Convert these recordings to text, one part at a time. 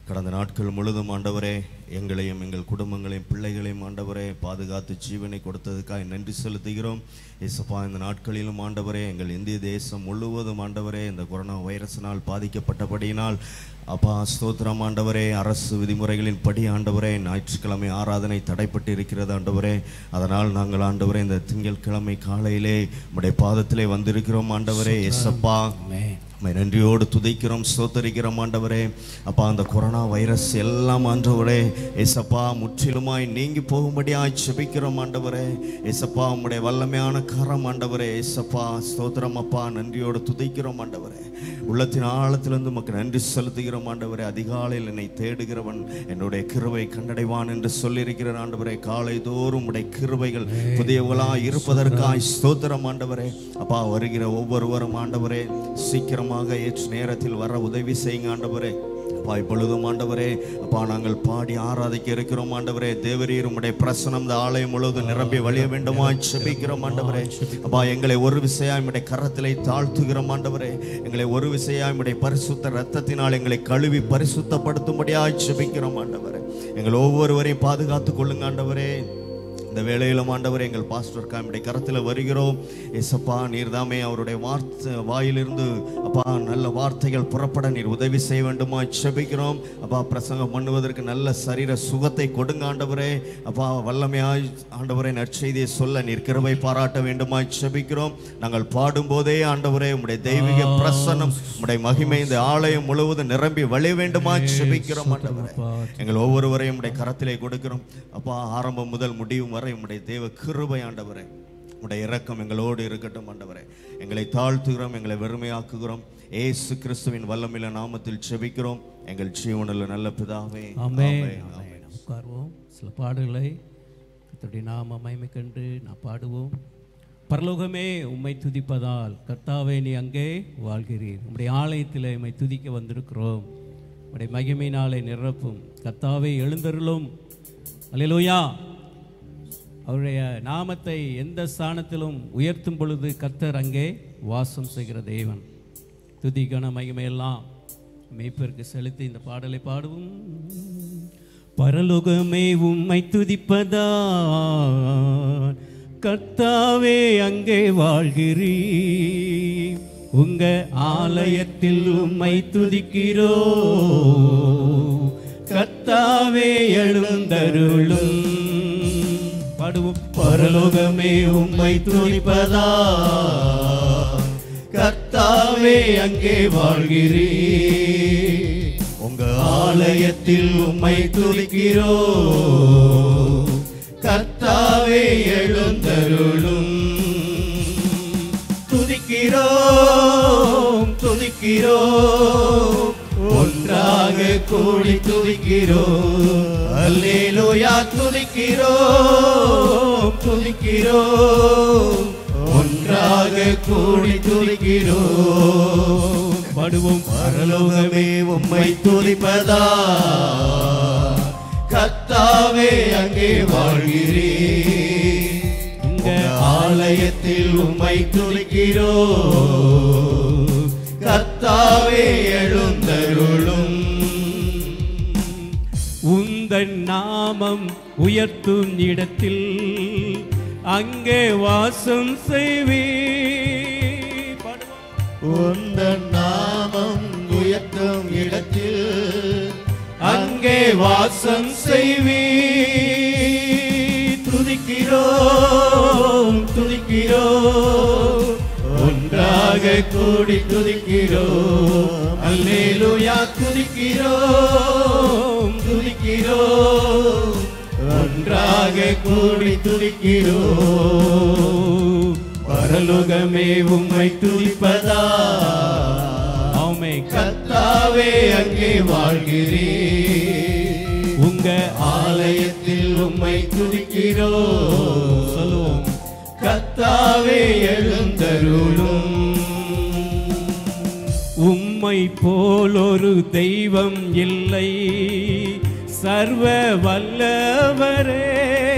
கடந்த நாட்கள் முழுதும் ஆண்டவரே எங்களையும் எங்கள் குடும்பங்களையும் பிள்ளைகளையும் ஆண்டவரே பாதுகாத்து ஜீவனை கொடுத்ததுக்காக நன்றி செலுத்துகிறோம் இசப்பா இந்த நாட்களிலும் ஆண்டவரே எங்கள் இந்திய தேசம் முழுவதும் ஆண்டவரே இந்த கொரோனா வைரஸினால் பாதிக்கப்பட்டபடியினால் அப்பா ஸ்தோத்திரம் ஆண்டவரே அரசு விதிமுறைகளின் படி ஆண்டவரே ஞாயிற்றுக்கிழமை ஆராதனை தடைப்பட்டு இருக்கிறது ஆண்டவரே அதனால் நாங்கள் ஆண்டவரே இந்த திங்கட்கிழமை காலையிலே உம்முடைய பாதத்திலே வந்திருக்கிறோம் ஆண்டவரே எஸ்அப்பா உம்மை நன்றியோடு துதிக்கிறோம் ஸ்தோத்தரிக்கிறோம் ஆண்டவரே அப்பா அந்த கொரோனா வைரஸ் எல்லாம் ஆண்டவரே ஏசப்பா முற்றிலுமாய் நீங்கி போகும்படியாய் செபிக்கிறோம் ஆண்டவரே ஏசப்பா உம்முடைய வல்லமையான கரம் ஆண்டவரே ஏசப்பா ஸ்தோத்திரம் அப்பா நன்றியோடு துதிக்கிறோம் ஆண்டவரே உள்ளத்தின் ஆழத்திலிருந்து உமக்கு நன்றி செலுத்துகிறோம் ஆண்டவரே அதிகாலையில் என்னை தேடுகிறவன் என்னுடைய கிருபை கண்டடைவான் என்று சொல்லியிருக்கிற ஆண்டவரே காலை தோறும் உடைய கிருபைகள் புதியவளாய் இருப்பதற்காய் ஸ்தோத்திரம் ஆண்டவரே அப்பா வருகிற ஒவ்வொருவரும் ஆண்டவரே சீக்கிரமாக ஏற்று நேரத்தில் வர உதவி செய்யுங்க ஆண்டவரே அப்பா இப்பொழுதும் ஆண்டவரே அப்பா நாங்கள் பாடி ஆராதிக்க இருக்கிறோம் ஆண்டவரே தேவரீர் உம்முடைய பிரசனம் இந்த ஆலயம் முழுவதும் நிரம்பி வழிய வேண்டுமா செபிக்கிறோம் ஆண்டவரே அப்பா எங்களை ஒரு விசையாய் உம்முடைய கரத்திலே தாழ்த்துகிறோம் ஆண்டவரே எங்களை ஒரு விசையாய் உம்முடைய பரிசுத்த ரத்தத்தினால் எங்களை கழுவி பரிசுத்தப்படுத்தும்படியாய் செபிக்கிறோம் ஆண்டவரே எங்கள் ஒவ்வொருவரையும் பாதுகாத்துக் கொள்ளுங்க ஆண்டவரே இந்த வேளையிலும் ஆண்டவர் எங்கள் பாஸ்டர் காமிடைய கரத்தில் வருகிறோம் ஏசப்பா நீர்தாமே அவருடைய வார்த்தை வாயிலிருந்து அப்பா நல்ல வார்த்தைகள் புறப்பட நீர் உதவி செய்ய வேண்டுமா செபிக்கிறோம் அப்பா பிரசங்கம் பண்ணுவதற்கு நல்ல சரீர சுகத்தை கொடுங்க ஆண்டவரே அப்பா வல்லமையாய் ஆண்டவரே நற்செய்தியை சொல்ல நீர் கிருபை பாராட்ட வேண்டுமா செபிக்கிறோம் நாங்கள் பாடும்போதே ஆண்டவரே உம்முடைய தெய்வீக பிரசன்னம் உம்முடைய மகிமை இந்த ஆலயம் முழுவதும் நிரம்பி வழிய வேண்டுமா செபிக்கிறோம் ஆண்டவரே எங்கள் ஒவ்வொருவரையும் உடைய கரத்திலே கொடுக்கிறோம் அப்பா ஆரம்பம் முதல் முடிவும் வரை உம்முடைய தேவ கிருபை ஆண்டவரே உடைய இரக்கம் எங்களோடு இருக்கட்டும் ஆண்டவரே எங்களை தாழ்த்துகிறோம் எங்களை வெறுமையாக்குகிறோம் ஏசு கிறிஸ்துவின் வல்லமில்ல நாமத்தில் செபிக்கிறோம் எங்கள் ஜீவனில் நல்ல பிதாவே ஆமென் ஆமென். ஆமென். உட்கார்வோம் சில பாடல்களை கர்த்தருடைய நாம மகிமை கண்டு நான் பாடுவோம் பரலோகமே உம்மை துதிப்பதால் கர்த்தாவே நீ அங்கே வாழ்கிறீர் உம்முடைய ஆலயத்தில் உம்மை துதிக்க வந்திருக்கிறோம் உம்முடைய மகிமையினாலே நிரப்பும் கர்த்தாவே எழுந்தருளும் அல்லேலூயா அவருடைய நாமத்தை எந்த ஸ்தானத்திலும் உயர்த்தும் பொழுது கர்த்தர் அங்கே வாசம் செய்கிற தேவன் துதி கன மகிமையெல்லாம் மெய்ப்பருக்கு செலுத்தி இந்த பாடலை பாடுவோம் பரலோகமே உம்மை துதிப்பதா கர்த்தாவே அங்கே வாழ்கிறீ உங்க ஆலயத்தில் உம்மை துதிக்கிறோ கர்த்தாவே எழுந்தருளும் பாடுவோம் பரலோகமே உம்மை துதிப்பதா கர்த்தாவே அங்கே வாழ்கிறீ உங்க ஆலயத்தில் உம்மை துதிக்கிறோ கர்த்தாவே எழுந்தருளும் துதிக்கிறோம் துதிக்கிறோம் ஒன்றாக கூடி துதிக்கிறோம் அல்லேலூயா துதிக்கிறோம் துதிக்கிறோம் ஒன்றாக கூடி துதிக்கிறோம் படுவோம் பரலோகமே உம்மை துதிப்பதா கத்தாவே அங்கே வாழ்கிறீ இந்த ஆலயத்தில் உம்மை துதிக்கிறோ கத்தாவே எழுந்தருளும் உந்தன் நாமம் உயர்த்தும் இடத்தில் அங்கே வாசம் செய்வே உந்தன் நாமம் உயர்த்தும் இடத்தில் அங்கே வாசம் செய்வே துதிக்கிறோம் துதிக்கிறோம் ஒன்றாக கூடி துதிக்கிறோம் அல்லேலூயா துதிக்கிறோம் துதிக்கிறோம் ஒன்றாக கூடி துதிக்கிறோம் பரலோகமே உம்மை துதிப்பதா ஆமை கத்தாவே அங்கே வாழ்கிறீ உங்க ஆலயத்தில் உம்மை துதிக்கிறோ சொல்லுவோம் கத்தாவே எழுந்தருளும் உம்மை போல் ஒரு தெய்வம் இல்லை சர்வ வல்லவரே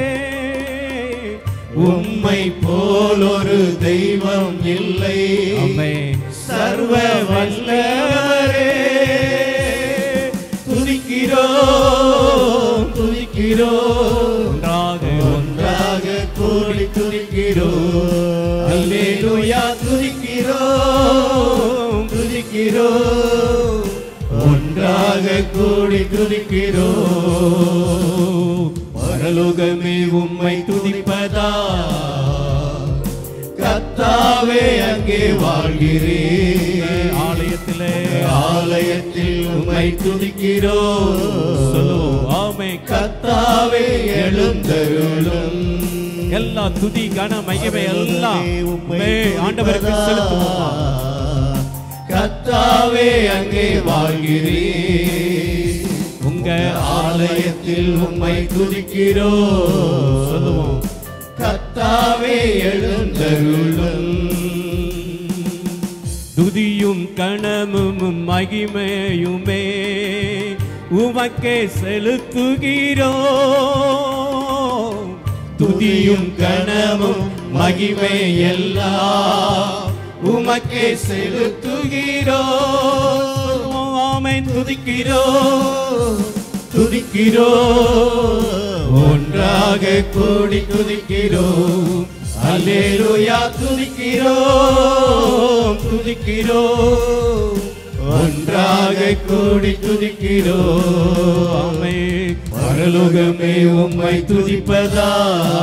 உம்மை போல் ஒரு தெய்வம் இல்லை சர்வ வல்லவரே துதிக்க துதிக்கிறோம் துதிக்கிறோம் ஒன்றாக ஒன்றாக கூடி துதிக்கிறோம் அல்லேலூயா துதிக்கிறோம் துதிக்கிறோம் ஒன்றாக கூடி துதிக்கிறோம் பரலோகமே உம்மை துதிப்பதா கத்தாவே அங்கே வாழ்கிறேன் ஆலயத்திலே ஆலயத்தில் உம்மை துதிக்கிறோம் சொல்லுவோம் ஆமை கத்தாவே எழுந்தருளும் எல்லா துதி கன மகிமை எல்லாம் உம்மே ஆண்டவருக்கு செலுத்துவோமா கத்தாவே அங்கே வாழ்கிறேன் உங்க ஆலயத்தில் உம்மை துதிக்கிறோம் சொல்லுவோம் கத்தாவே எழுந்தருளும் துதியும் கணமும் மகிமையுமே உமக்கே செலுத்துகிறோம் துதியும் கணமும் மகிமை எல்லாம் உமக்கே செலுத்துகிறோம் ஆமென் துதிக்கிறோம் துதிக்கிறோம் ஒன்றாக கூடி துதிக்கிறோம் அல்லேலூயா துதிக்கிறோம் துதிக்கிறோம் ஒன்றாக கூடி துதிக்கிறோம் ஆமென் பரலோகமே உம்மை துதிப்பதா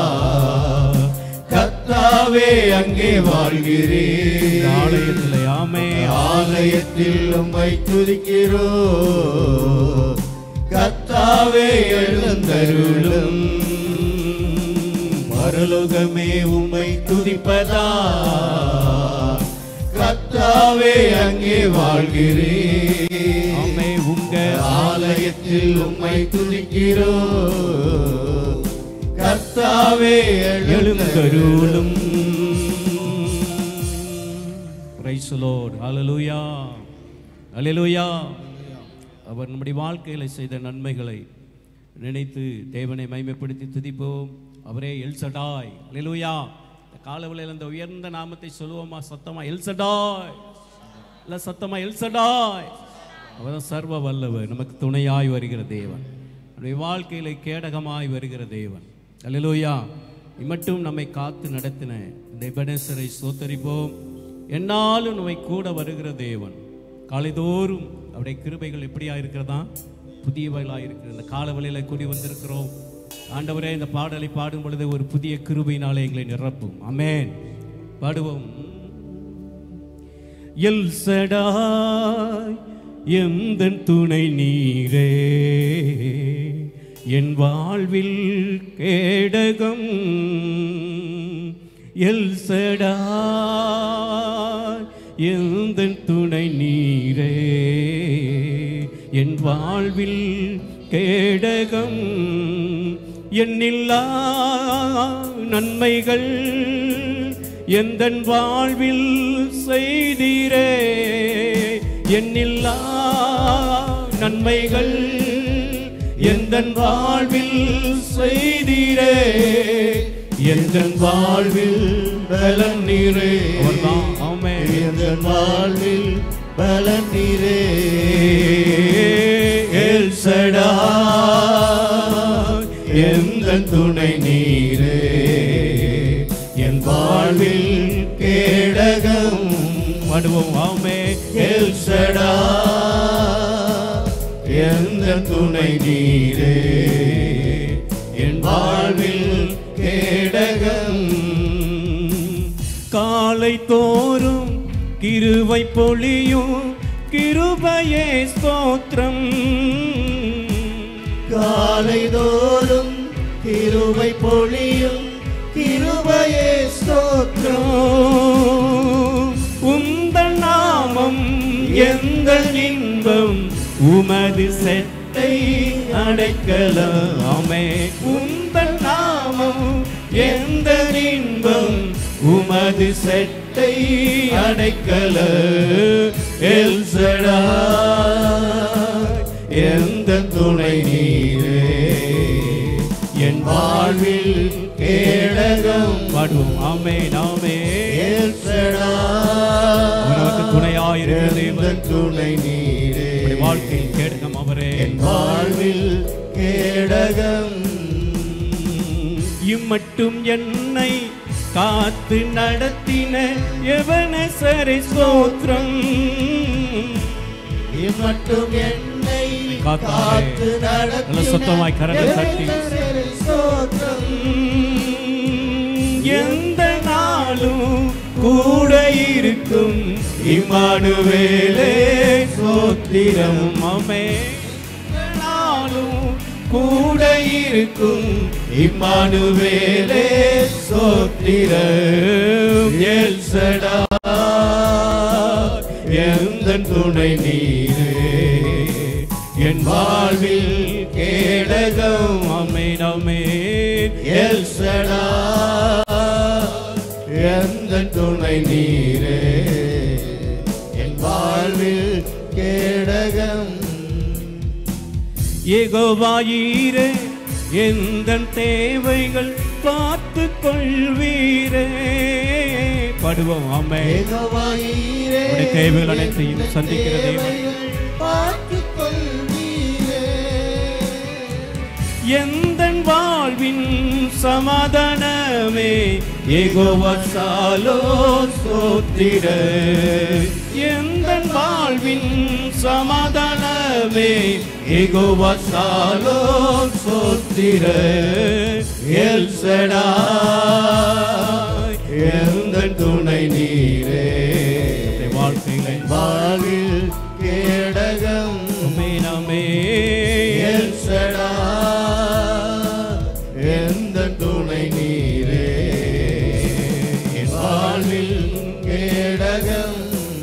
கத்தாவே அங்கே வாழ்கிறேன் ஆலயத்திலே ஆமே ஆலயத்தில் உம்மை துதிக்கிறோம் கத்தாவே எழுந்தருளும் பரலோகமே உம்மை துதிப்பதா கத்தாவே அங்கே வாழ்கிறேன் ஆமே உங்க ஆலயத்தில் உம்மை துதிக்கிறோம் கர்த்தாவே எழுந்தருளும் பிரைஸ் லார்ட் ஹalleluya ஹalleluya அவர் நம்முடைய வாழ்க்கையில் செய்த நன்மைகளை நினைத்து தேவனை மைமைப்படுத்தி துதிப்போம் அவரே எல்சடாய் ஹalleluya இந்த காலவளையில் அந்த உயர்ந்த நாமத்தை சொல்லுவோமா சத்தமா எல்சடாய் இல்ல சத்தமா எல்சடாய் அவர்தான் சர்வ வல்லவர் நமக்கு துணையாய் வருகிற தேவன் நம்முடைய வாழ்க்கையில கேடகமாய் வருகிற தேவன் அல்லேலூயா இம்மட்டும் நம்மை காத்து நடத்தின இந்த எபனேசரை சோத்தரிப்போம் என்னாலும் நம்மை கூட வருகிற தேவன் காலைதோறும் அவருடைய கிருபைகள் எப்படியா இருக்கிறதா புதியவைகளாக இருக்கிற இந்த காலவழியில கூடி வந்திருக்கிறோம் ஆண்டவரே இந்த பாடலை பாடும் பொழுது ஒரு புதிய கிருபையினாலே எங்களை நிரப்பும் அமேன் பாடுவோம் எல் சடாய் எந்தன் துணை நீரே என் வாழ்வில் கேடகம் எல் சடாய் எந்தன் துணை நீரே என் வாழ்வில் கேடகம் எண்ணில்லா நன்மைகள் எந்தன் வாழ்வில் செய்தீரே எண்ணில்லா நன்மைகள் எந்தன் வாழ்வில் செய்தீரே எந்தன் வாழ்வில் பலன் நீரே அவர்தான் ஆமென். எந்தன் வாழ்வில் பலன் நீரே எல் சடா எந்தன் துணை நீரே என் வாழ்வில் கேடகம் பாடுவோம் ஆமே எல் சடா எந்தன் துணை நீரே என் வாழ்வில் கேடகம் காலை தோறும் கிருவை பொழியும் கிருபையே ஸ்தோத்திரம் காலை தோறும் கிருபை பொழியும் கிருபையே ஸ்தோத்திரம் உந்தன் நாமம் எந்த இன்பம் உமது செத்தை அடைக்கலாமே உந்தன் நாமம் எந்த இன்பம் உமது செட்டை அடைக்கல எல்சடா எந்த துணை நீரே என் வாழ்வில் கேடகம் பாடுவோம் ஆமே நாமே எல்சடா நமக்கு துணையாயிருக்கிற எந்த தேவன் துணை நீரே நம்முடைய வாழ்க்கையின் கேடகம் அவரே என் வாழ்வில் கேடகம் இம்மட்டும் என்னை காத்து நடத்தின எவனசரை ஸ்தோத்திரம் இம்மட்டும் என்னை காத்தாரே. காத்து நல்ல சத்தமாய் கரங்களை தட்டி. நடத்தின ஸ்தோத்திரம் எந்த நாளும் கூட இருக்கும் இம்மானுவேலே சோத்திரம் அமே எந்த நாளும் கூட இருக்கும் இம்மானுவேலே சோத்திரம் எல் சடா எந்த துணை நீரே என் வாழ்வில் கேடகம் அமேனமே எல் சடா எந்த துணை நீரே என் வாழ்வில் கேடகம் ஏகோவாயீரே எந்த தேவைகள் பார்த்து கொள்வீரே படுவோம் அம்மே ஏகவாயீரே உம்முடைய தேவைகள் அனைத்தையும் சந்திக்கிற தேவன். பார்த்துக் கொள்வீரே எந்த வாழ்வின் சமாதானமே ஏகோவசாலோ சோத்திர எந்த வாழ்வின் சமாதானமே ஏகோவசாலோ சோத்திர எல் சடா எந்த துணை நீரே வாழ்க்கையில வாழ்வில் கேடகம் மீனமே எல் சடா எந்த துணை நீரே என் வாழ்வில் கேடகம்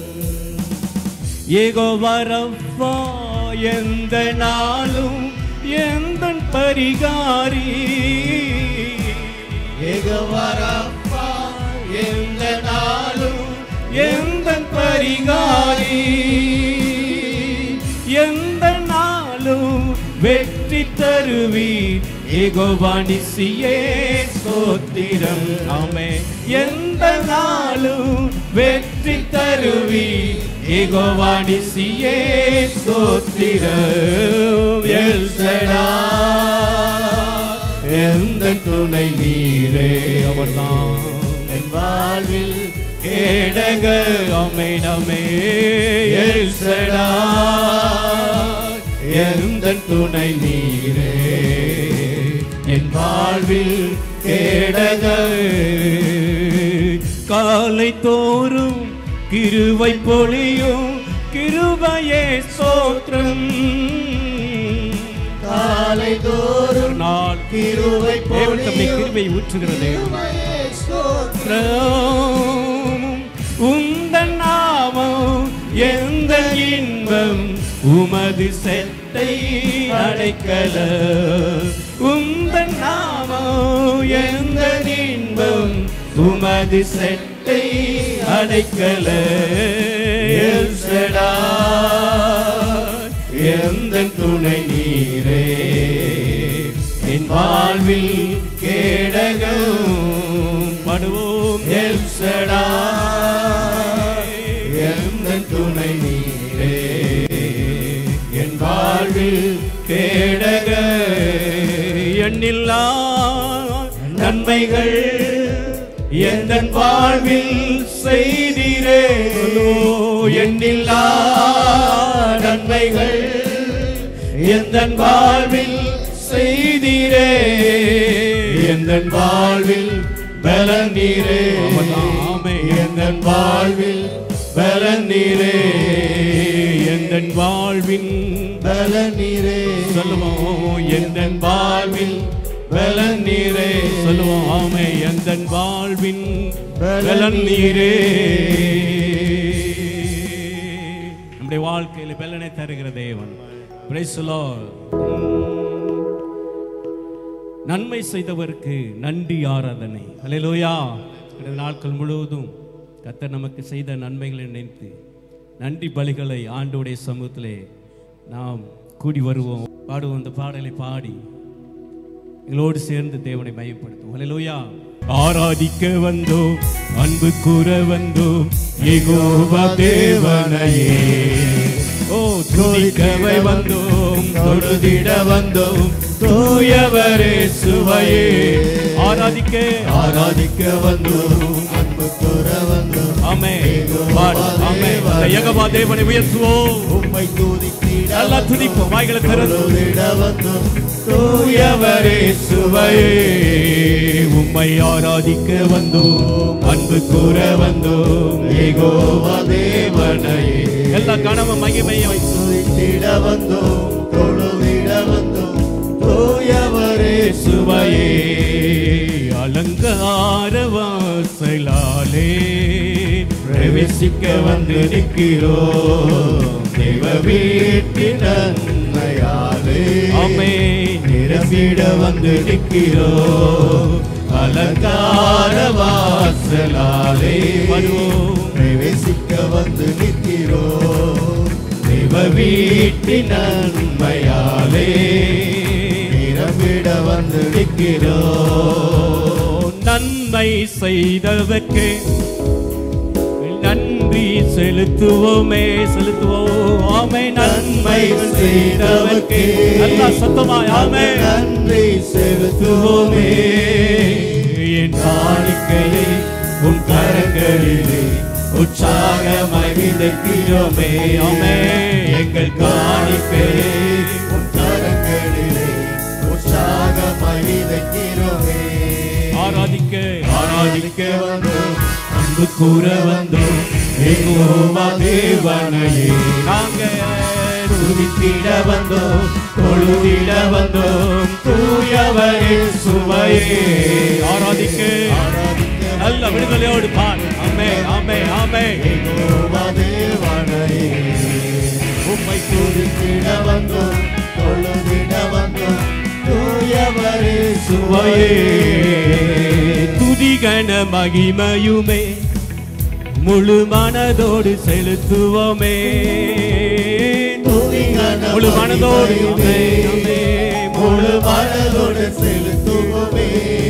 ஏகோ வரப்பா எந்த நாளும் எந்த பரிகாரி ஏகவரப்பா எந்த நாளும் எந்த பரிகாரி எந்த நாளும் வெற்றி தருவீர் ஏகோவானிசியே சோத்திரம் ஆமே எந்த நாளும் வெற்றி தருவீர் ஏகோவானிசியே சோத்திரம் எல் சடா எந்த துணை நீரே அவர்தான் என் வாழ்வில் கேடக அமேனமே எல் சடா எந்த துணை நீரே என் வாழ்வில் கேடக காலை தோறும் கிருவை பொழியும் கிருபையே சோத்திரம் காலை தோறும் நாள் கிருபை தேவன் தம்முடைய பொழியும் கிருபை ஊற்றுகிறது கிருபையே ஸ்தோத்திரம். உந்த நாமம் எந்த இன்பம் உமது செத்தை அடைக்கல உந்த நாமம் எந்த இன்பம் உமது செத்தை அடைக்கல எல் சடா எந்த துணை நீரே என் வாழ்வில் கேடகம் படுவோம் எல் சடா எந்த துணை நீரே என் வாழ்வில் கேடக எண்ணில்லா நன்மைகள் எந்த வாழ்வில் செய்திரே எண்ணில்லா நன்மைகள் எந்த வாழ்வில் செய்திரே எந்த வாழ்வில் பலன் நீரே ஆமே. எந்த வாழ்வில் பலன் நீரே எந்த வாழ்வின் பலன் நீரே சொல்லுவோம் எந்த வாழ்வில் பலன் நீரே சொல்லுவோம் ஆமே எந்த வாழ்வின் பலன் பலன் நீரே நீரே. நம்முடைய வாழ்க்கையில் பலனை தருகிற தேவன் Praise the Lord. நன்மை செய்தவருக்கு நன்றி ஆராதனை அல்லேலூயா கடந்த நாட்கள் முழுவதும் கர்த்தர் நமக்கு செய்த நன்மைகளை நினைத்து நன்றி பலிகளை ஆண்டோடைய சமூகத்திலே நாம் கூடி வருவோம் பாடுவோம் இந்த பாடலை பாடி எங்களோடு சேர்ந்து தேவனை மையப்படுத்தும் அல்லேலூயா ஆராதிக்க வந்தோம் அன்பு கூற வந்தோம் ஏகோவா தேவனையே ஓ துதிக்கவை வந்தோம் தொழுதிட வந்தோம் தூயவரே சுவையே ஆராதிக்க ஆராதிக்க வந்தோம் அன்பு கூற வந்தோம் ஆமே ஆமே யகவா தேவனை உயர்த்துவோம் உம்மை துதித்திட நல்லா துதிப்போம் வாய்களை திறந்து தொழுதிட வந்தோம் தூயவரே சுவையே உம்மை ஆராதிக்க வந்தோம் அன்பு கூற வந்தோம் ஏகோவா தேவனையே எல்லா கனவு மகிமையை துதித்திட வந்தோம் தொழுதிட வந்தோம் தூயவரே சுவையே அலங்கார வாசலாலே பிரவேசிக்க வந்து நிற்கிறோம் தேவ வீட்டின் நன்மையாலே ஆமே நிரம்பிட வந்து நிற்கிறோம் அலங்கார வாசலாலே வருவோம் பிரவேசிக்க வந்து நிற்கிறோம் தேவ வீட்டின் நன்மையாலே நிரம்பிட வந்து நிற்கிறோம் நன்மை செய்தவர்க்கு நன்றி செலுத்துவோமே செலுத்துவோம் ஆமே நன்மை செய்தவர்க்கு நல்லா சத்தமாய் ஆமே நன்றி செலுத்துவோமே என் காணிக்கையை உன் கரங்களிலே உற்சாகமாய் விதைக்கிறோமே ஆமே எங்கள் காணிக்கையை உன் கரங்களிலே உற்சாகமாய் விதைக்கிறோமே ஆராதிக்க ஆராதிக்க வந்தோம் அன்பு கூற வந்தோம் ஏகோவா தேவனையே நாங்கள் துதித்திட வந்தோம் தொழுதிட வந்தோம் தூயவரே சுவையே ஆராதிக்க ஆராதிக்க நல்ல விடுதலையோடு பார் ஆமே ஆமே ஆமே ஏகோவா தேவனையே உம்மை துதித்திட வந்தோம் தொழுதிட வந்தோம் தூயவரே சுவையே துதிகன மகிமையுமே முழு மனதோடு செலுத்துவோமே முழு மனதோடு ஆமே, ஆமே, முழு மனதோடு செலுத்துவோமே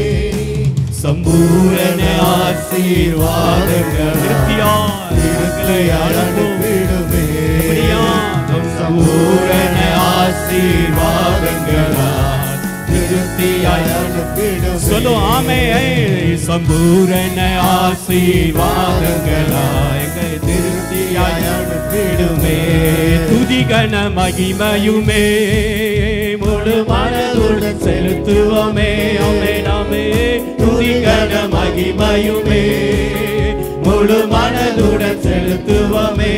சம்பூரண ஆசீர்வாதங்கள் திருப்தியாய் திருத்தை அனுப்பிடுமே அப்படியாக சம்பூரண ஆசீர்வாதங்களால் திருப்தியாய் அனுப்பிடுமே சொல்லும் ஆமே சம்பூரண ஆசீர்வாதங்களாய் எங்கள் திருப்தியாய் அனுப்பிடுமே துதிகன மகிமையுமே முழு மனதுடன் செலுத்துவோமே ஆமே நாமே துதிகன மகிமையுமே முழு மனதுடன் செலுத்துவோமே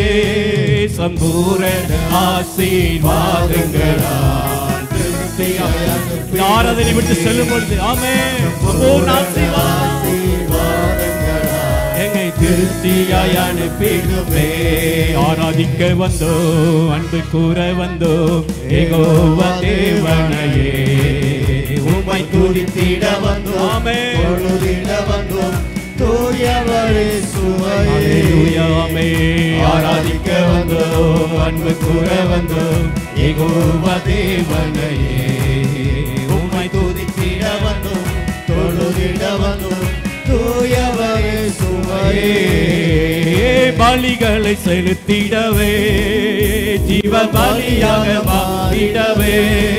சம்பூரண ஆசீர்வாதங்களால் திருப்தியாய் அனுப்பிடுமே. ஆராதனை விட்டு செல்லும் பொழுது ஆமே சம்பூர்ண ஆசீர்வாதம் ஆசீர்வாதங்களால் எங்களை திருப்தியாய் அனுப்பிடுமே ஆராதிக்க வந்தோ அன்பு கூற வந்தோ ஏகோவ தேவனையே உம்மை துதித்திட வந்தோம் ஆமே தொழுதிட வந்தோம் தூயவரே சுவையே அல்லேலூயா, ஆமே ஆராதிக்க வந்தோம் அன்பு கூற வந்தோம் ஏகோவ தேவனையே உம்மை துதித்திட வந்தோம் தொழுதிட வந்தோம் தூயவரே சுவையே பலிகளை செலுத்திடவே ஜீவ பலியாக மாறிடவே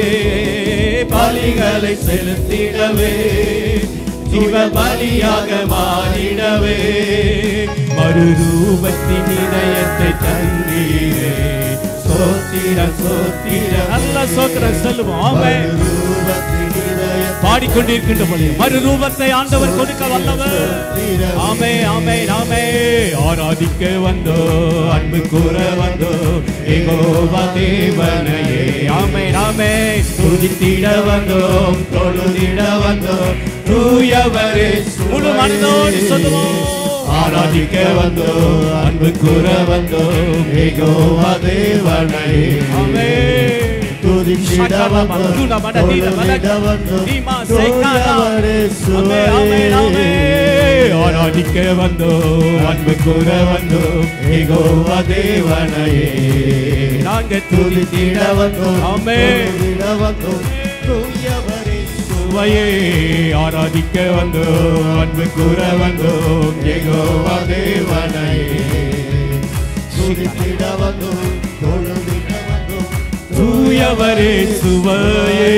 பலிகளை செலுத்திடவே ஜீவ பலியாக மாறிடவே மறுரூபத்தின் இதயத்தை தந்தீரே சோத்திர சோத்திர நல்ல சோத்திரம் சொல்லுவோம் ஆமே ரூபத்தின் இதயத்தை பாடிக்கொண்டிருக்கின்ற பொழுது மறுரூபத்தை ஆண்டவர் கொடுக்க வல்லவர் ஆமே ஆமே ஆமே ஆராதிக்க வந்தோ அன்பு கூற வந்தோ ஏகோவா தேவனையே ஆமே ஆமே துதித்திட வந்தோம் தொழுதிட வந்தோம் தூயவரே முழு மனதோடு சொல்லுவோம் ஆராதிக்க வந்தோம் அன்பு கூற வந்தோம் ஏகோவா தேவனையே ஆமே துதித்திட வந்தோம் தொழுதிட வந்தோம் தூயவரே சுவையே ஆராதிக்க வந்தோ அன்பு கூற வந்தோ ஏகோவா தேவனையே நாங்க துதித்திட வந்தோம் ஆமே தொழுதிட வந்தோம் தூயவரே சுவையே ஆராதிக்க வந்தோ அன்பு கூற வந்தோ ஏகோவா தேவனையே துதித்திட வந்தோம் தொழுதிட தூயவரே சுவையே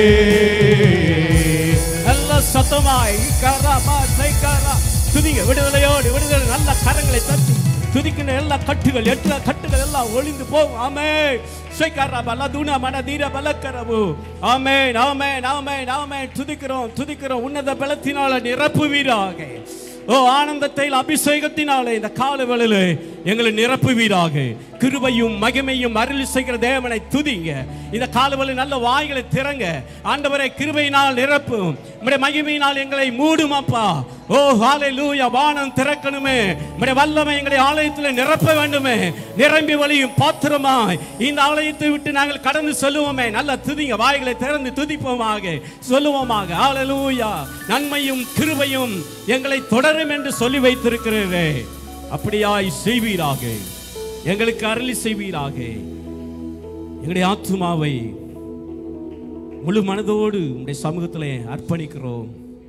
நல்ல சத்தமாய் கரமா சைக்காரா துதிங்க விடுதலையோடு விடுதலை நல்ல கரங்களை தட்டி துதிக்கின்ற எல்லா கட்டுகள் எட்டு கட்டுகள் எல்லாம் ஒளிந்து போகும் ஆமே சைக்காரா பல தூணா மன தீர பலக்கரவு ஆமே நாமே நாமே நாமே துதிக்கிறோம் துதிக்கிறோம் உன்னத பலத்தினால நிரப்புவீராக ஓ ஆனந்தத்தை அபிஷேகத்தினாலே இந்த காலவெளியில எங்களை நிரப்புவீராக கிருபையும் மகிமையும் அருள் செய்கிற தேவனை துதிங்க இந்த காலவெளி நல்ல வாய்களை திறங்க ஆண்டவரை கிருபையினால் நிரப்பும் உம்முடைய மகிமையினால் எங்களை மூடும் அப்பா ஓ ஹalleluya வானம் திறக்கணுமே உம்முடைய வல்லமை எங்களை ஆலயத்தில் நிரப்ப வேண்டுமே நிரம்பி வழியும் பாத்திரமாய் இந்த ஆலயத்தை விட்டு நாங்கள் கடந்து செல்லுவோமே நல்ல துதிங்க வாய்களை திறந்து துதிப்போமாக சொல்லுவோமாக ஹalleluya நன்மையும் கிருபையும் எங்களை தொடரும் என்று சொல்லி வைத்திருக்கிறீரே அப்படியாய் செய்வீராக எங்களுக்கு அருளி செய்வீராக எங்களுடைய ஆத்துமாவை முழு மனதோடு உங்களுடைய சமூகத்திலே அர்ப்பணிக்கிறோம்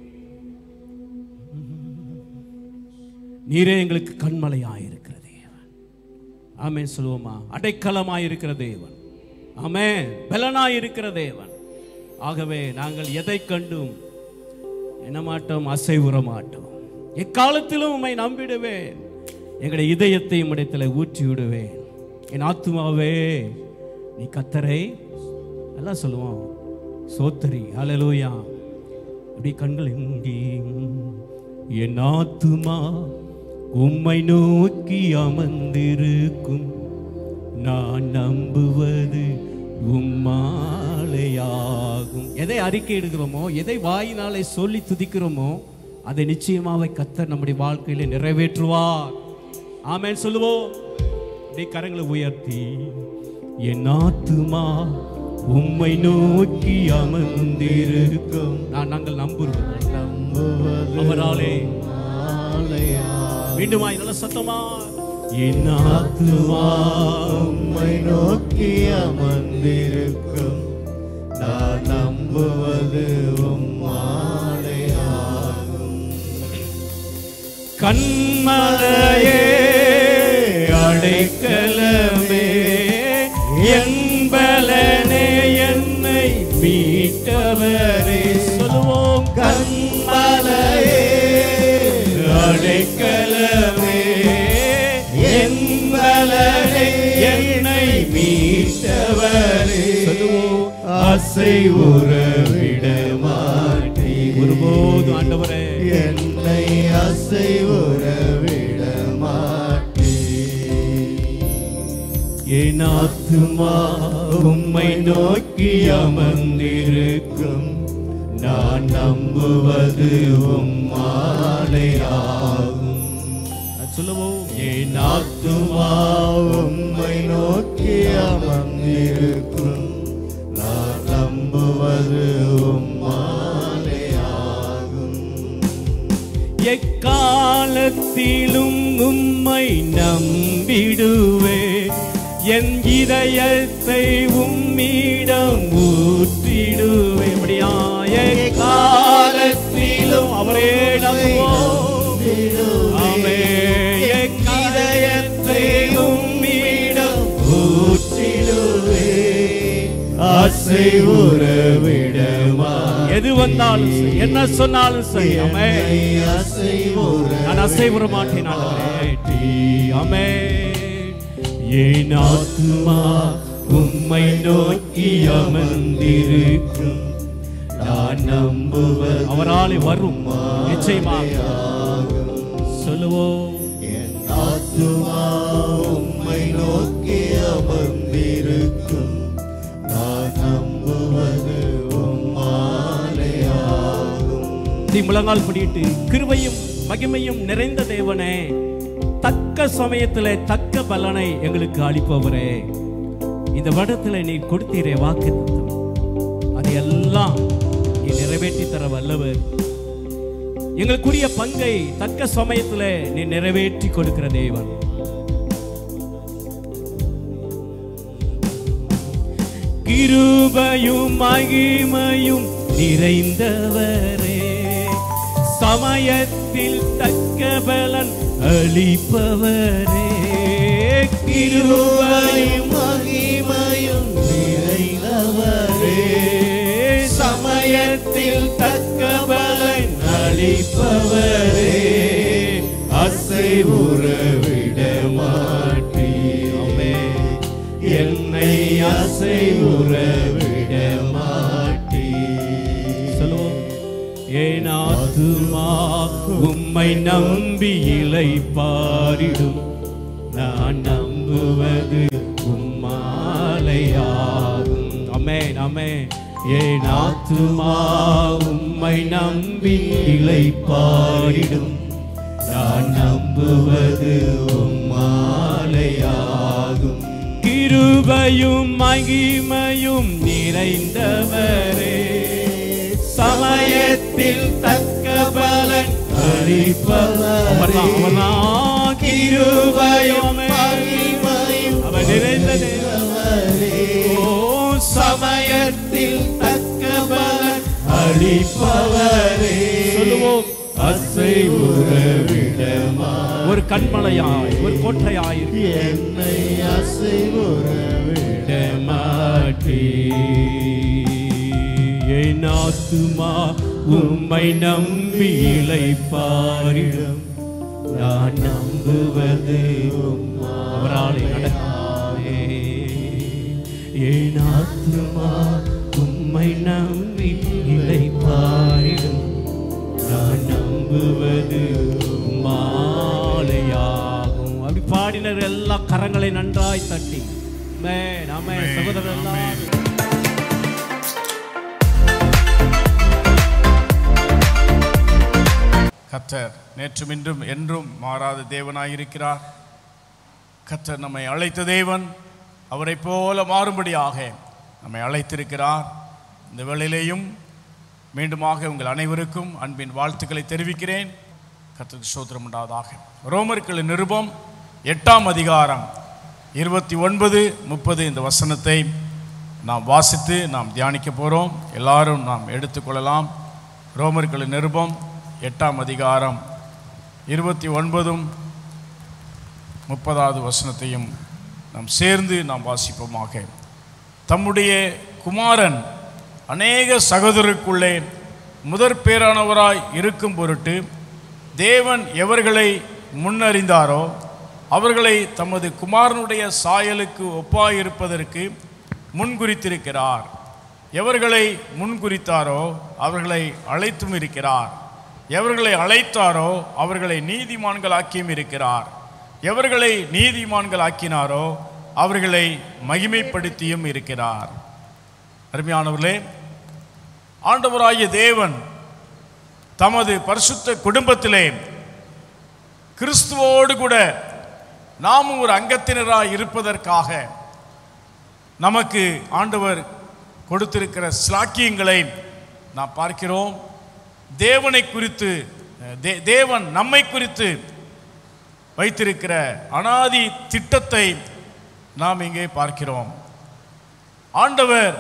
நீரே எங்களுக்கு கண்மலையாயிருக்கிற தேவன் ஆமே சொல்லுவோமா அடைக்கலமாயிருக்கிற தேவன் ஆமே பலனாயிருக்கிற தேவன் ஆகவே நாங்கள் எதை கண்டும் என்ன மாட்டோம் அசைவுற மாட்டோம் எக்காலத்திலும் உம்மை நம்பிடுவேன் எங்களுடைய இதயத்தை உம்மிடத்தில் ஊற்றி விடுவேன் என் ஆத்துமாவே நீ கத்தரை எல்லாம் சொல்லுவோம் சோத்தரி ஹalleluya அப்படி கண்கள் எங்கேயும் என் ஆத்துமா உம்மை நோக்கி அமர்ந்திருக்கும் நான் நம்புவது உம்மாலையாகும் எதை அறிக்கை எடுக்கிறோமோ எதை வாயினாலே சொல்லி துதிக்கிறோமோ அதை நிச்சயமாக கத்தர் நம்முடைய வாழ்க்கையில நிறைவேற்றுவார் ஆமென் சொல்லுவோம் அப்படியே கரங்களை உயர்த்தி என் ஆத்துமா உம்மை நோக்கி அமர்ந்திருக்கும் நான் நாங்கள் நம்புகிறோம் நம்புவது அவராலே ஆலயா. மீண்டுமா நல்ல சத்தமா என் ஆத்துமா உம்மை நோக்கி அமர்ந்திருக்கும் நான் நம்புவது உம்மாலையாகும் கண்மலையே அடைக்கலமே என்பலனே என்னை மீட்டவரே சொல்லுவோம் கண்மலையே அடைக்கலமே என்பலனே என்னை மீட்டவரே சொல்லுவோம் ஆசை உறவிட மாட்டீர் ஒருபோது ஆண்டவரே என்னை அசை உறவிட மாட்டீர் என் ஆத்துமா உம்மை நோக்கி அமர்ந்திருக்கும் நான் நம்புவது உம்மாலையாகும் சொல்லுவோம் என் ஆத்துமா உம்மை நோக்கி அமர்ந்திருக்கும் நான் நம்புவது உம்மாலையாகும் எக்காலத்திலும் உம்மை நம்பிடுவே என் இதயத்தை உம்மிடம் ஊற்றிடுவே அப்படியா எக்காலத்திலும் அவரே நம்புவோம் ஆமே எக்காலத்தை உம்மிடம் ஊற்றிடுவே ஆசை உறவிட எது வந்தாலும் சரி, என்ன சொன்னாலும் சரி ஆமே ஆசை உற நான் அசைவுற மாட்டேன் ஆண்டவரே. ஆமே என் ஆத்துமா உம்மை நோக்கி அமர்ந்திருக்கும் நான் நம்புவது அவராலே வரும் நிச்சயமாக சொல்லுவோம் என் ஆத்துமா உம்மை நோக்கி அமர்ந்திருக்கும் நான் நம்புவது உம்மாலையாகும் நீ முழங்கால் படியிட்டு கிருபையும் மகிமையும் நிறைந்த தேவனே தக்க சமயத்திலே தக்க பலனை எங்களுக்கு அளிப்பவரே இந்த வருடத்துல நீ கொடுத்தீரே வாக்கு அதையெல்லாம் நீ நிறைவேற்றி தர வல்லவர் எங்களுக்குரிய பங்கை தக்க சமயத்துல நீ நிறைவேற்றி கொடுக்கிற தேவன் கிருபையும் மகிமையும் நிறைந்தவரே சமயத்தில் தக்க பலன் அளிப்பவரே கிருபையும் கிருபையும் மகிமையும் நிறைந்தவரே நல்லவரே சமயத்தில் தக்க பலன் அளிப்பவரே அசைவுற விட மாட்டீரே என்னை அசைவுற விட மாட்டீர் சொல்லுவோம் ஏன் ஆத்துமா உம்மை நம்பி இலை பாரிடும் நான் நம்புவது உம்மாலையாகும் அமேன் அமேன் ஏன் ஆத்துமா உம்மை நம்பி இலை பாரிடும் நான் நம்புவது உம்மாலையாகும் கிருபையும் மகிமையும் நிறைந்தவரே சமயத்தில் தக்க பலன் அளிப்பவரே அவர்தான் கிருபையும் மகிமையும் அவர் நிறைந்ததே ஓ சமயத்தில் தக்க பலன் அளிப்பவரே சொல்லுவோம் அசைவுற விடமா ஒரு கண்மலையாய் ஒரு கோட்டையாய் என்னை அசைவுற விட மாட்டே என் ஆத்துமா உம்மை நம்பி இலை பாரிடும் நான் நம்புவது அவராலே நடக்காதே என் ஆத்துமா உம்மை நம்பி இலை பாரிடும் நான் நம்புவது மாலையாகும் அப்படி பாடினர் எல்லா கரங்களை நன்றாய் தட்டி ஆமென், ஆமென். சகோதரர் எல்லாம் கர்த்தர் நேற்றும் இன்றும் என்றும் மாறாத தேவனாயிருக்கிறார் கர்த்தர் நம்மை அழைத்த தேவன் அவரைப் போல மாறும்படியாக நம்மை அழைத்திருக்கிறார் இந்த வேளையிலேயும் மீண்டுமாக உங்கள் அனைவருக்கும் அன்பின் வாழ்த்துக்களை தெரிவிக்கிறேன் கர்த்தருக்கு சோத்திரம் உண்டாவதாக ரோமர்களின் நிருபம் எட்டாம் அதிகாரம் இருபத்தி ஒன்பது முப்பது இந்த வசனத்தை நாம் வாசித்து நாம் தியானிக்க போகிறோம் எல்லாரும் நாம் எடுத்துக்கொள்ளலாம் ரோமர்களின் நிருபம் எட்டாம் அதிகாரம் இருபத்தி ஒன்பதும் முப்பதாவது வசனத்தையும் நாம் சேர்ந்து நாம் வாசிப்போமாக தம்முடைய குமாரன் அநேக சகோதரருக்குள்ளே முதற் பேரானவராய் இருக்கும் பொருட்டு தேவன் எவர்களை முன்னறிந்தாரோ அவர்களை தமது குமாரனுடைய சாயலுக்கு ஒப்பாயிருப்பதற்கு முன்குறித்திருக்கிறார் எவர்களை முன்குறித்தாரோ அவர்களை அழைத்தும் இருக்கிறார் எவர்களை அழைத்தாரோ அவர்களை நீதிமான்கள் ஆக்கியும் இருக்கிறார் எவர்களை நீதிமான்கள் ஆக்கினாரோ அவர்களை மகிமைப்படுத்தியும் இருக்கிறார் அருமையானவர்களே ஆண்டவராகிய தேவன் தமது பரிசுத்த குடும்பத்திலே கிறிஸ்துவோடு கூட நாமும் ஒரு அங்கத்தினராய் இருப்பதற்காக நமக்கு ஆண்டவர் கொடுத்திருக்கிற ஸ்லாக்கியங்களை நாம் பார்க்கிறோம் தேவனை குறித்து தே- தேவன் நம்மை குறித்து வைத்திருக்கிற அனாதி திட்டத்தை நாம் இங்கே பார்க்கிறோம் ஆண்டவர்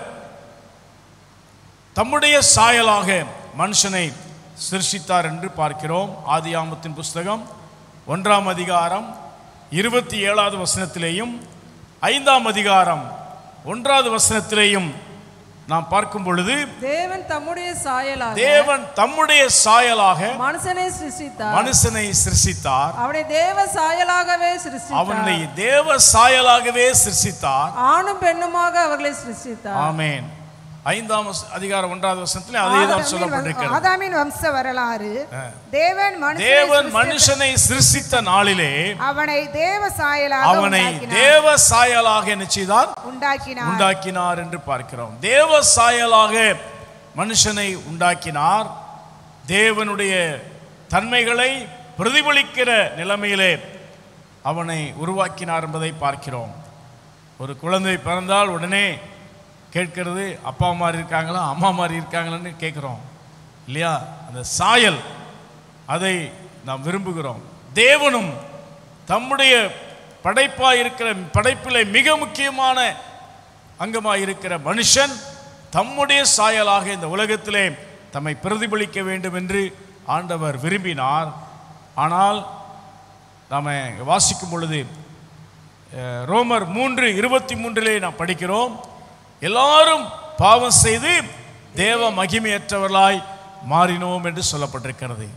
தம்முடைய சாயலாக மனுஷனை சிருஷ்டித்தார் என்று பார்க்கிறோம் ஆதியாமத்தின் புஸ்தகம் ஒன்றாம் அதிகாரம் இருபத்தி ஏழாவது வசனத்திலேயும் ஐந்தாம் அதிகாரம் ஒன்றாவது வசனத்திலேயும் நாம் பார்க்கும் பொழுது தேவன் தம்முடைய சாயலாக தேவன் தம்முடைய சாயலாக மனுஷனை சிருஷ்டித்தார் மனுஷனை சிருஷ்டித்தார் அவனை தேவ சாயலாகவே சிருஷ்டித்தார் அவனை தேவ சாயலாகவே சிருஷ்டித்தார் ஆணும் பெண்ணுமாக அவர்களை சிருஷ்டித்தார் ஆமென் ஐந்தாம் வச- அதிகாரம் ஒன்றாவது வசனத்திலே அதே தான் சொல்லப்பட்டிருக்கிறது ஆதாமின் வம்ச வரலாறு தேவன் மனுஷனை தேவன் சிருஷ்டித்த- மனுஷனை சிருஷ்டித்த நாளிலே அவனை தேவ சாயலாக அவனை உண்டாக்கினார். தேவ சாயலாக என்ன செய்தார் உண்டாக்கினார் உண்டாக்கினார் என்று பார்க்கிறோம் தேவ சாயலாக மனுஷனை உண்டாக்கினார் தேவனுடைய தன்மைகளை பிரதிபலிக்கிற நிலைமையிலே அவனை உருவாக்கினார் என்பதை பார்க்கிறோம் ஒரு குழந்தை பிறந்தால் உடனே கேட்கிறது அப்பா மாதிரி இருக்காங்களா அம்மா மாதிரி இருக்காங்களான்னு கேட்குறோம் இல்லையா அந்த சாயல் அதை நாம் விரும்புகிறோம் தேவனும் தம்முடைய படைப்பாக இருக்கிற படைப்பிலே மிக முக்கியமான அங்கமாக இருக்கிற மனுஷன் தம்முடைய சாயலாக இந்த உலகத்திலே தம்மை பிரதிபலிக்க வேண்டும் என்று ஆண்டவர் விரும்பினார் ஆனால் நாம் வாசிக்கும் பொழுது அஹ், ரோமர் மூன்று இருபத்தி மூன்றிலே நாம் படிக்கிறோம் எல்லாரும் பாவம் செய்து தேவ மகிமையற்றவர்களாய் மாறினோம் என்று சொல்லப்பட்டிருக்கிறது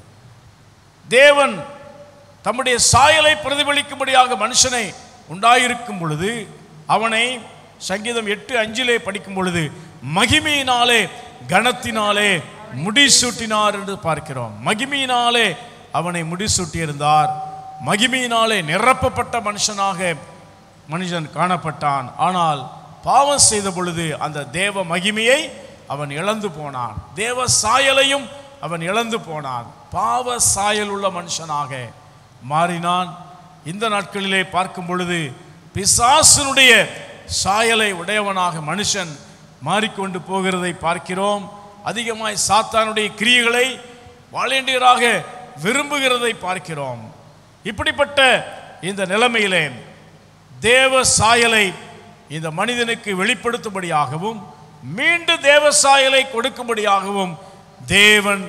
தேவன் தம்முடைய சாயலை பிரதிபலிக்கும்படியாக மனுஷனை உண்டாயிருக்கும் பொழுது அவனை சங்கீதம் எட்டு அஞ்சிலே படிக்கும் பொழுது மகிமையினாலே கனத்தினாலே முடிசூட்டினார் என்று பார்க்கிறோம் மகிமையினாலே அவனை முடிசூட்டியிருந்தார் மகிமையினாலே நிரப்பப்பட்ட மனுஷனாக மனுஷன் காணப்பட்டான் ஆனால் பாவம் செய்த பொழுது அந்த தேவ மகிமையை அவன் இழந்து போனான் தேவ சாயலையும் அவன் இழந்து போனான் பாவ சாயல் உள்ள மனுஷனாக மாறினான் இந்த நாட்களிலே பார்க்கும் பொழுது பிசாசனுடைய சாயலை உடையவனாக மனுஷன் மாறிக்கொண்டு போகிறதை பார்க்கிறோம் அதிகமாய் சாத்தானுடைய கிரியைகளை வாலண்டியராக விரும்புகிறதை பார்க்கிறோம் இப்படிப்பட்ட இந்த நிலைமையிலே தேவ சாயலை இந்த மனிதனுக்கு வெளிப்படுத்தும்படியாகவும் மீண்டும் தேவ சாயலை கொடுக்கும்படியாகவும் தேவன்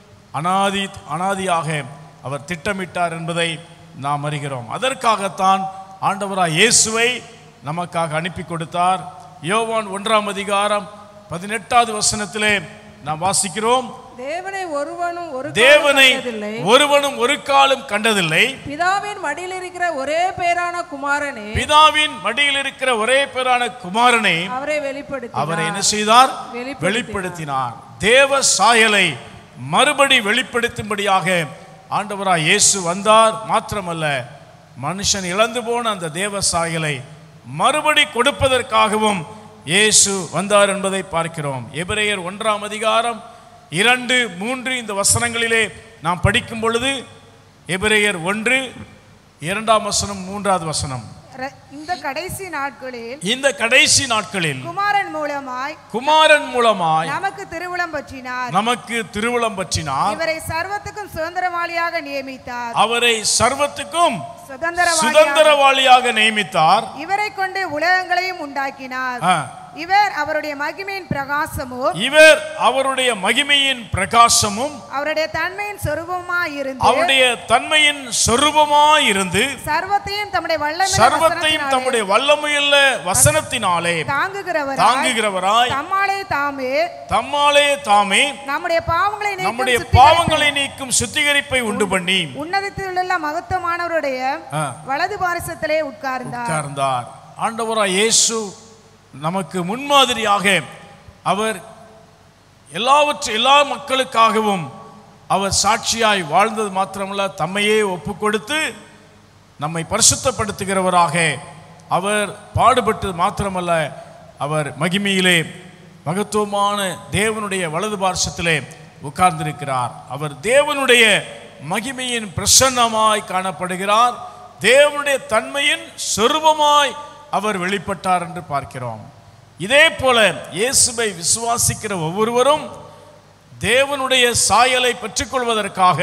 அனாதி அனாதியாக அவர் திட்டமிட்டார் என்பதை நாம் அறிகிறோம் அதற்காகத்தான் ஆண்டவராய் இயேசுவை நமக்காக அனுப்பி கொடுத்தார் யோவான் ஒன்றாம் அதிகாரம் பதினெட்டாவது வசனத்திலே நாம் வாசிக்கிறோம் தேவனை ஒருவனும் ஒரு காலம் தேவனை கண்டதில்லை. ஒருவனும் ஒரு காலம் கண்டதில்லை பிதாவின் மடியில் இருக்கிற ஒரே பேரான குமாரனே பிதாவின் மடியில் இருக்கிற ஒரே பேரான குமாரனை அவரை வெளிப்படுத்தி அவரை என்ன செய்தார் வெளிப்படுத்தினார். வெளிப்படுத்தினார் தேவ சாயலை மறுபடி வெளிப்படுத்தும்படியாக ஆண்டவராய் இயேசு வந்தார் மாத்திரமல்ல மனுஷன் இழந்து போன அந்த தேவ சாயலை மறுபடி கொடுப்பதற்காகவும் இயேசு வந்தார் என்பதை பார்க்கிறோம் எபிரேயர் ஒன்றாம் அதிகாரம் இரண்டு மூன்று இந்த வசனங்களிலே நாம் படிக்கும் பொழுது எபிரேயர் ஒன்று இரண்டாம் வசனம் மூன்றாவது வசனம் ர- இந்த கடைசி நாட்களில் இந்த கடைசி நாட்களில் குமாரன் மூலமாய் குமாரன் மூலமாய் நமக்கு திருவுளம் பற்றினார் நமக்கு திருவுளம் பற்றினார் இவரை சர்வத்துக்கும் சுதந்திரவாளியாக நியமித்தார் அவரை சர்வத்துக்கும் சுதந்திரவாளியாக சுதந்திரவாளியாக நியமித்தார் இவரை கொண்டு உலகங்களையும் உண்டாக்கினார் ஆ. இவர் அவருடைய மகிமையின் பிரகாசமும் இவர் அவருடைய மகிமையின் பிரகாசமும் அவருடைய தன்மையின் சொரூபமாய் இருந்து அவருடைய தன்மையின் சொரூபமாய் இருந்து சர்வத்தையும் தம்முடைய வல்லமை சர்வத்தையும் தம்முடைய வல்லமையுள்ள வசனத்தினாலே தாங்குகிறவர் தாங்குகிறவராய் தம்மாலே தாமே தம்மாலே தாமே நம்முடைய பாவங்களை நீக்கும் நம்முடைய சுத்திகரிப்பு- பாவங்களை நீக்கும் சுத்திகரிப்பை உண்டு பண்ணி உன்னதத்தில் உள்ள மகத்துவமானவருடைய ஆ. வலது பாரசத்திலே உட்கார்ந்தார் உட்கார்ந்தார் ஆண்டவராய் இயேசு நமக்கு முன்மாதிரியாக அவர் எல்லாவற்றை எல்லா மக்களுக்காகவும் அவர் சாட்சியாய் வாழ்ந்தது மாத்திரமல்ல தம்மையே ஒப்பு கொடுத்து நம்மை பரிசுத்தப்படுத்துகிறவராக அவர் பாடுபட்டது மாத்திரமல்ல அவர் மகிமையிலே மகத்துவமான தேவனுடைய வலது பார்சத்திலே உட்கார்ந்திருக்கிறார் அவர் தேவனுடைய மகிமையின் பிரசன்னமாய் காணப்படுகிறார் தேவனுடைய தன்மையின் சொரூபமாய் அவர் வெளிப்பட்டார் என்று பார்க்கிறோம் இதே போல இயேசுவை விசுவாசிக்கிற ஒவ்வொருவரும் தேவனுடைய சாயலை பெற்றுக்கொள்வதற்காக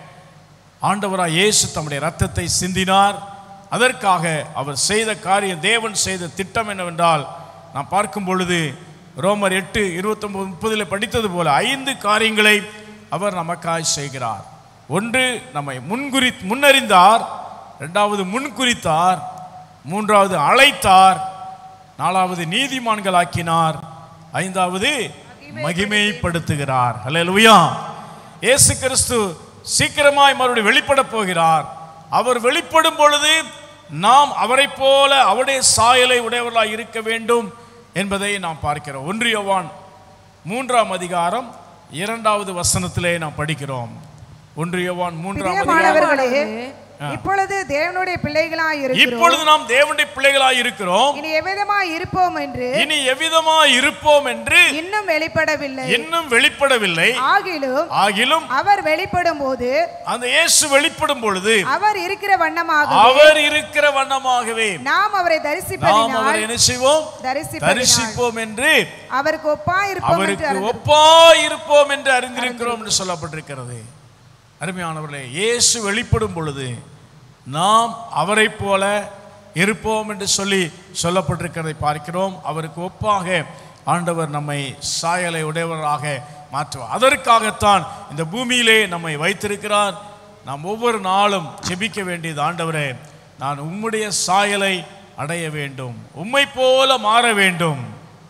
ஆண்டவராய் இயேசு தம்முடைய ரத்தத்தை சிந்தினார் அதற்காக அவர் செய்த காரியம் தேவன் செய்த திட்டம் என்னவென்றால் நாம் பார்க்கும் பொழுது ரோமர் எட்டு இருபத்தொன்பது முப்பதில் படித்தது போல ஐந்து காரியங்களை அவர் நமக்காய் செய்கிறார் ஒன்று நம்மை முன்குறி முன்னறிந்தார் இரண்டாவது முன்குறித்தார் மூன்றாவது அழைத்தார் நாலாவது நீதிமான்களாக்கினார் ஐந்தாவது மகிமைப்படுத்துகிறார் அல்லேலூயா இயேசு கிறிஸ்து சீக்கிரமாய் மறுபடியும் வெளிப்பட போகிறார் அவர் வெளிப்படும் பொழுது நாம் அவரைப் போல அவருடைய சாயலை உடையவர்களாய் இருக்க வேண்டும் என்பதை நாம் பார்க்கிறோம் ஒன்று யோவான் மூன்றாம் அதிகாரம் இரண்டாவது வசனத்திலே நாம் படிக்கிறோம் ஒன்று யோவான் மூன்றாம் அதிகாரம் பிரியமானவர்களே இப்பொழுது தேவனுடைய பிள்ளைகளாய் இருக்கிறோம் இப்பொழுது நாம் தேவனுடைய பிள்ளைகளாய் இருக்கிறோம் இனி எவ்விதமாய் இருப்போம் என்று இனி எவ்விதமாய் இருப்போம் என்று இன்னும் வெளிப்படவில்லை இன்னும் வெளிப்படவில்லை ஆகிலும் ஆகிலும் அவர் வெளிப்படும் போது அந்த இயேசு வெளிப்படும் பொழுது அவர் இருக்கிற வண்ணமாக அவர் இருக்கிற வண்ணமாகவே நாம் அவரை நாம் தரிசிப்பதினால் அவரை என்ன செய்வோம் தரிசிப்பதினால் தரிசிப்போம் என்று அவருக்கு ஒப்பா இருப்போம் என்று அவருக்கு அறிந்து- ஒப்பா இருப்போம் என்று அறிந்திருக்கிறோம் என்று சொல்லப்பட்டிருக்கிறது அருமையானவர்களே இயேசு வெளிப்படும் பொழுது நாம் அவரைப் போல இருப்போம் என்று சொல்லி சொல்லப்பட்டிருக்கிறதை பார்க்கிறோம் அவருக்கு ஒப்பாக ஆண்டவர் நம்மை சாயலை உடையவராக மாற்றுவார் அதற்காகத்தான் இந்த பூமியிலே நம்மை வைத்திருக்கிறார் நாம் ஒவ்வொரு நாளும் ஜெபிக்க வேண்டியது ஆண்டவரே நான் உம்முடைய சாயலை அடைய வேண்டும் உம்மை போல மாற வேண்டும்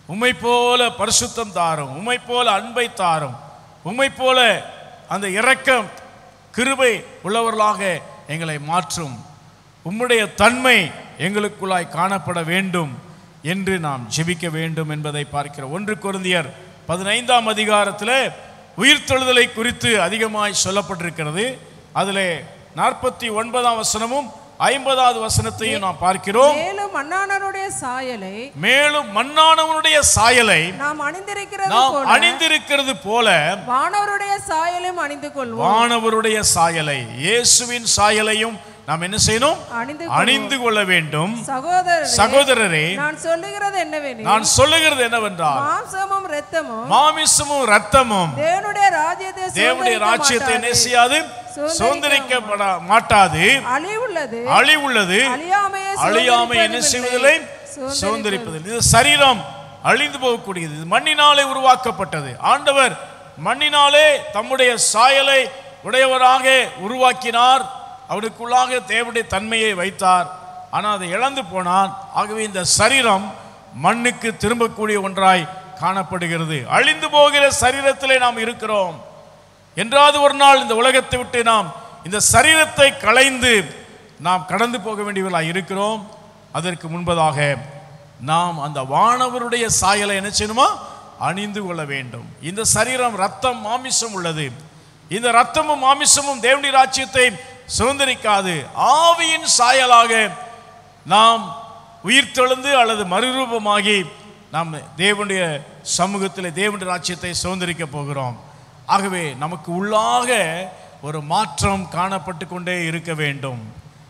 உம்மை போல பரிசுத்தம் தாரும் உம்மை போல அன்பை தாரும் உம்மை போல அந்த இரக்கம் கிருபை உள்ளவர்களாக எங்களை மாற்றும் உம்முடைய தன்மை எங்களுக்குள்ளாய் காணப்பட வேண்டும் என்று நாம் ஜெபிக்க வேண்டும் என்பதை பார்க்கிறோம் ஒன்று கொருந்தியர் பதினைந்தாம் அதிகாரத்தில் உயிர்த்தெழுதலை குறித்து அதிகமாய் சொல்லப்பட்டிருக்கிறது அதிலே நாற்பத்தி ஒன்பதாம் வசனமும் ஐம்பதாவது வசனத்தையும் நாம் பார்க்கிறோம் மேலும் மன்னானனுடைய சாயலை மேலும் மண்ணானவனுடைய சாயலை நாம் அணிந்திருக்கிறது நாம் போல அணிந்திருக்கிறது போல வானவருடைய சாயலும் அணிந்து கொள்வோம் வானவருடைய சாயலை இயேசுவின் சாயலையும் நாம் என்ன செய்யணும் அணிந்து அணிந்து கொள்ள வேண்டும் சகோதரர் சகோதரரே நான் சொல்லுகிறது என்னவெனில் நான் சொல்லுகிறது என்னவென்றால் மாம்சமும் இரத்தமும் மாமிசமும் ரத்தமும் தேவனுடைய ராஜ்யத்தை தேவனுடைய சுதந்தரிக்க ராஜ்யத்தை என்ன மாட்டாது. செய்யாது சுதந்தரிக்க சுதந்திரிக்கப்பட மாட்டாது அழிவுள்ளது அழிவுள்ளது அழியாமையை அழியாமை என்ன செய்வதில்லை சுதந்தரிப்பதில்லை. சுதந்திரிப்பதில் இது சரீரம் அழிந்து போகக்கூடியது இது மண்ணினாலே உருவாக்கப்பட்டது ஆண்டவர் மண்ணினாலே தம்முடைய சாயலை உடையவராக உருவாக்கினார் அவருக்குள்ளாக தேவனுடைய தன்மையை வைத்தார் ஆனால் அதை இழந்து போனான் ஆகவே இந்த சரீரம் மண்ணுக்கு திரும்பக்கூடிய ஒன்றாய் காணப்படுகிறது அழிந்து போகிற சரீரத்திலே நாம் இருக்கிறோம் என்றாவது ஒரு நாள் இந்த உலகத்தை விட்டு நாம் இந்த சரீரத்தை களைந்து நாம் கடந்து போக வேண்டியவர்களாக இருக்கிறோம் அதற்கு முன்பதாக நாம் அந்த வானவருடைய சாயலை என்ன செய்யணுமா அணிந்து கொள்ள வேண்டும் இந்த சரீரம் ரத்தம் மாமிசம் உள்ளது இந்த ரத்தமும் மாமிசமும் தேவனுடைய ராஜ்யத்தை சுதந்திரிக்காது ஆவியின் சாயலாக நாம் உயிர்த்தெழுந்து அல்லது மறுரூபமாகி நாம் தேவனுடைய சமூகத்தில் தேவனுடைய ராஜ்யத்தை சுதந்திரிக்க போகிறோம் ஆகவே நமக்கு உள்ளாக ஒரு மாற்றம் காணப்பட்டு கொண்டே இருக்க வேண்டும்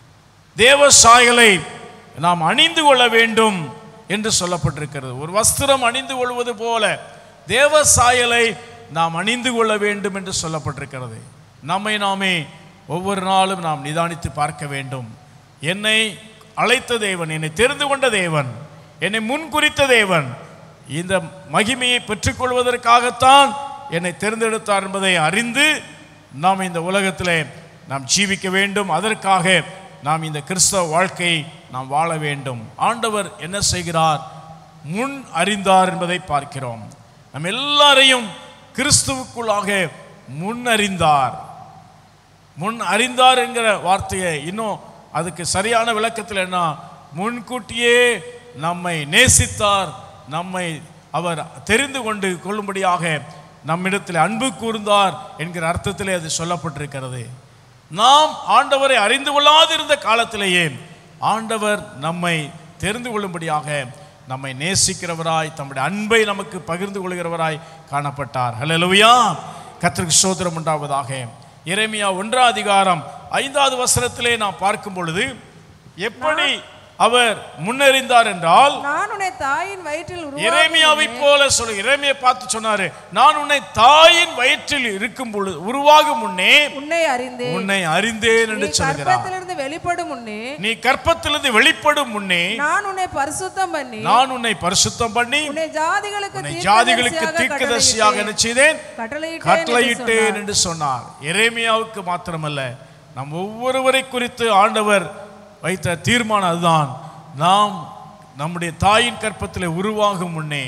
தேவ சாயலை நாம் அணிந்து கொள்ள வேண்டும் என்று சொல்லப்பட்டிருக்கிறது ஒரு வஸ்திரம் அணிந்து கொள்வது போல தேவ சாயலை நாம் அணிந்து கொள்ள வேண்டும் என்று சொல்லப்பட்டிருக்கிறது நம்மை நாமே ஒவ்வொரு நாளும் நாம் நிதானித்து பார்க்க வேண்டும் என்னை அழைத்த தேவன் என்னை தெரிந்து கொண்ட தேவன் என்னை முன்குறித்த தேவன் இந்த மகிமையை பெற்றுக்கொள்வதற்காகத்தான் என்னை தேர்ந்தெடுத்தார் என்பதை அறிந்து நாம் இந்த உலகத்திலே நாம் ஜீவிக்க வேண்டும் அதற்காக நாம் இந்த கிறிஸ்தவ வாழ்க்கை நாம் வாழ வேண்டும் ஆண்டவர் என்ன செய்கிறார் முன் அறிந்தார் என்பதை பார்க்கிறோம் நம் எல்லாரையும் கிறிஸ்துவுக்குள்ளாக முன் அறிந்தார் முன் அறிந்தார் என்கிற வார்த்தையை இன்னும் அதுக்கு சரியான விளக்கத்தில் என்ன முன்கூட்டியே நம்மை நேசித்தார் நம்மை அவர் தெரிந்து கொண்டு கொள்ளும்படியாக நம்மிடத்தில் அன்பு கூர்ந்தார் என்கிற அர்த்தத்திலே அது சொல்லப்பட்டிருக்கிறது நாம் ஆண்டவரை அறிந்து கொள்ளாதிருந்த காலத்திலேயே ஆண்டவர் நம்மை தெரிந்து கொள்ளும்படியாக நம்மை நேசிக்கிறவராய் தம்முடைய அன்பை நமக்கு பகிர்ந்து கொள்கிறவராய் காணப்பட்டார் ஹalleluya கர்த்தருக்கு சோதரம் உண்டாவதாக எரேமியா ஒன்றாம் அதிகாரம் ஐந்தாவது வசனத்திலே நாம் பார்க்கும் பொழுது எப்படி அவர் முன்னறிந்தார் என்றால் நான் உன்னை தாயின் வயிற்றில் எரேமியாவை உருவாக்கும் போல சொல்லு எரேமியை பார்த்து சொன்னாரு நான் உன்னை தாயின் வயிற்றில் இருக்கும் பொழுது உருவாகும் முன்னே உன்னை அறிந்தேன் உன்னை அறிந்தேன் நீ என்று சொல்கிறார் கர்ப்பத்திலிருந்து வெளிப்படும் முன்னே நீ கற்பத்திலிருந்து வெளிப்படும் முன்னே நான் உன்னை பரிசுத்தம் பண்ணி நான் உன்னை பரிசுத்தம் பண்ணி உன்னை ஜாதிகளுக்கு உன்னை ஜாதிகளுக்கு தீர்க்கதரிசியாக என்ன செய்தேன் கட்டளையிட்டேன் கட்டளையிட்டேன் என்று சொன்னார் எரேமியாவுக்கு மாத்திரமல்ல நம் ஒவ்வொருவரை குறித்து ஆண்டவர் வைத்த தீர்மானம் அதுதான் நாம் நம்முடைய தாயின் கற்பத்தில் உருவாகும் முன்னே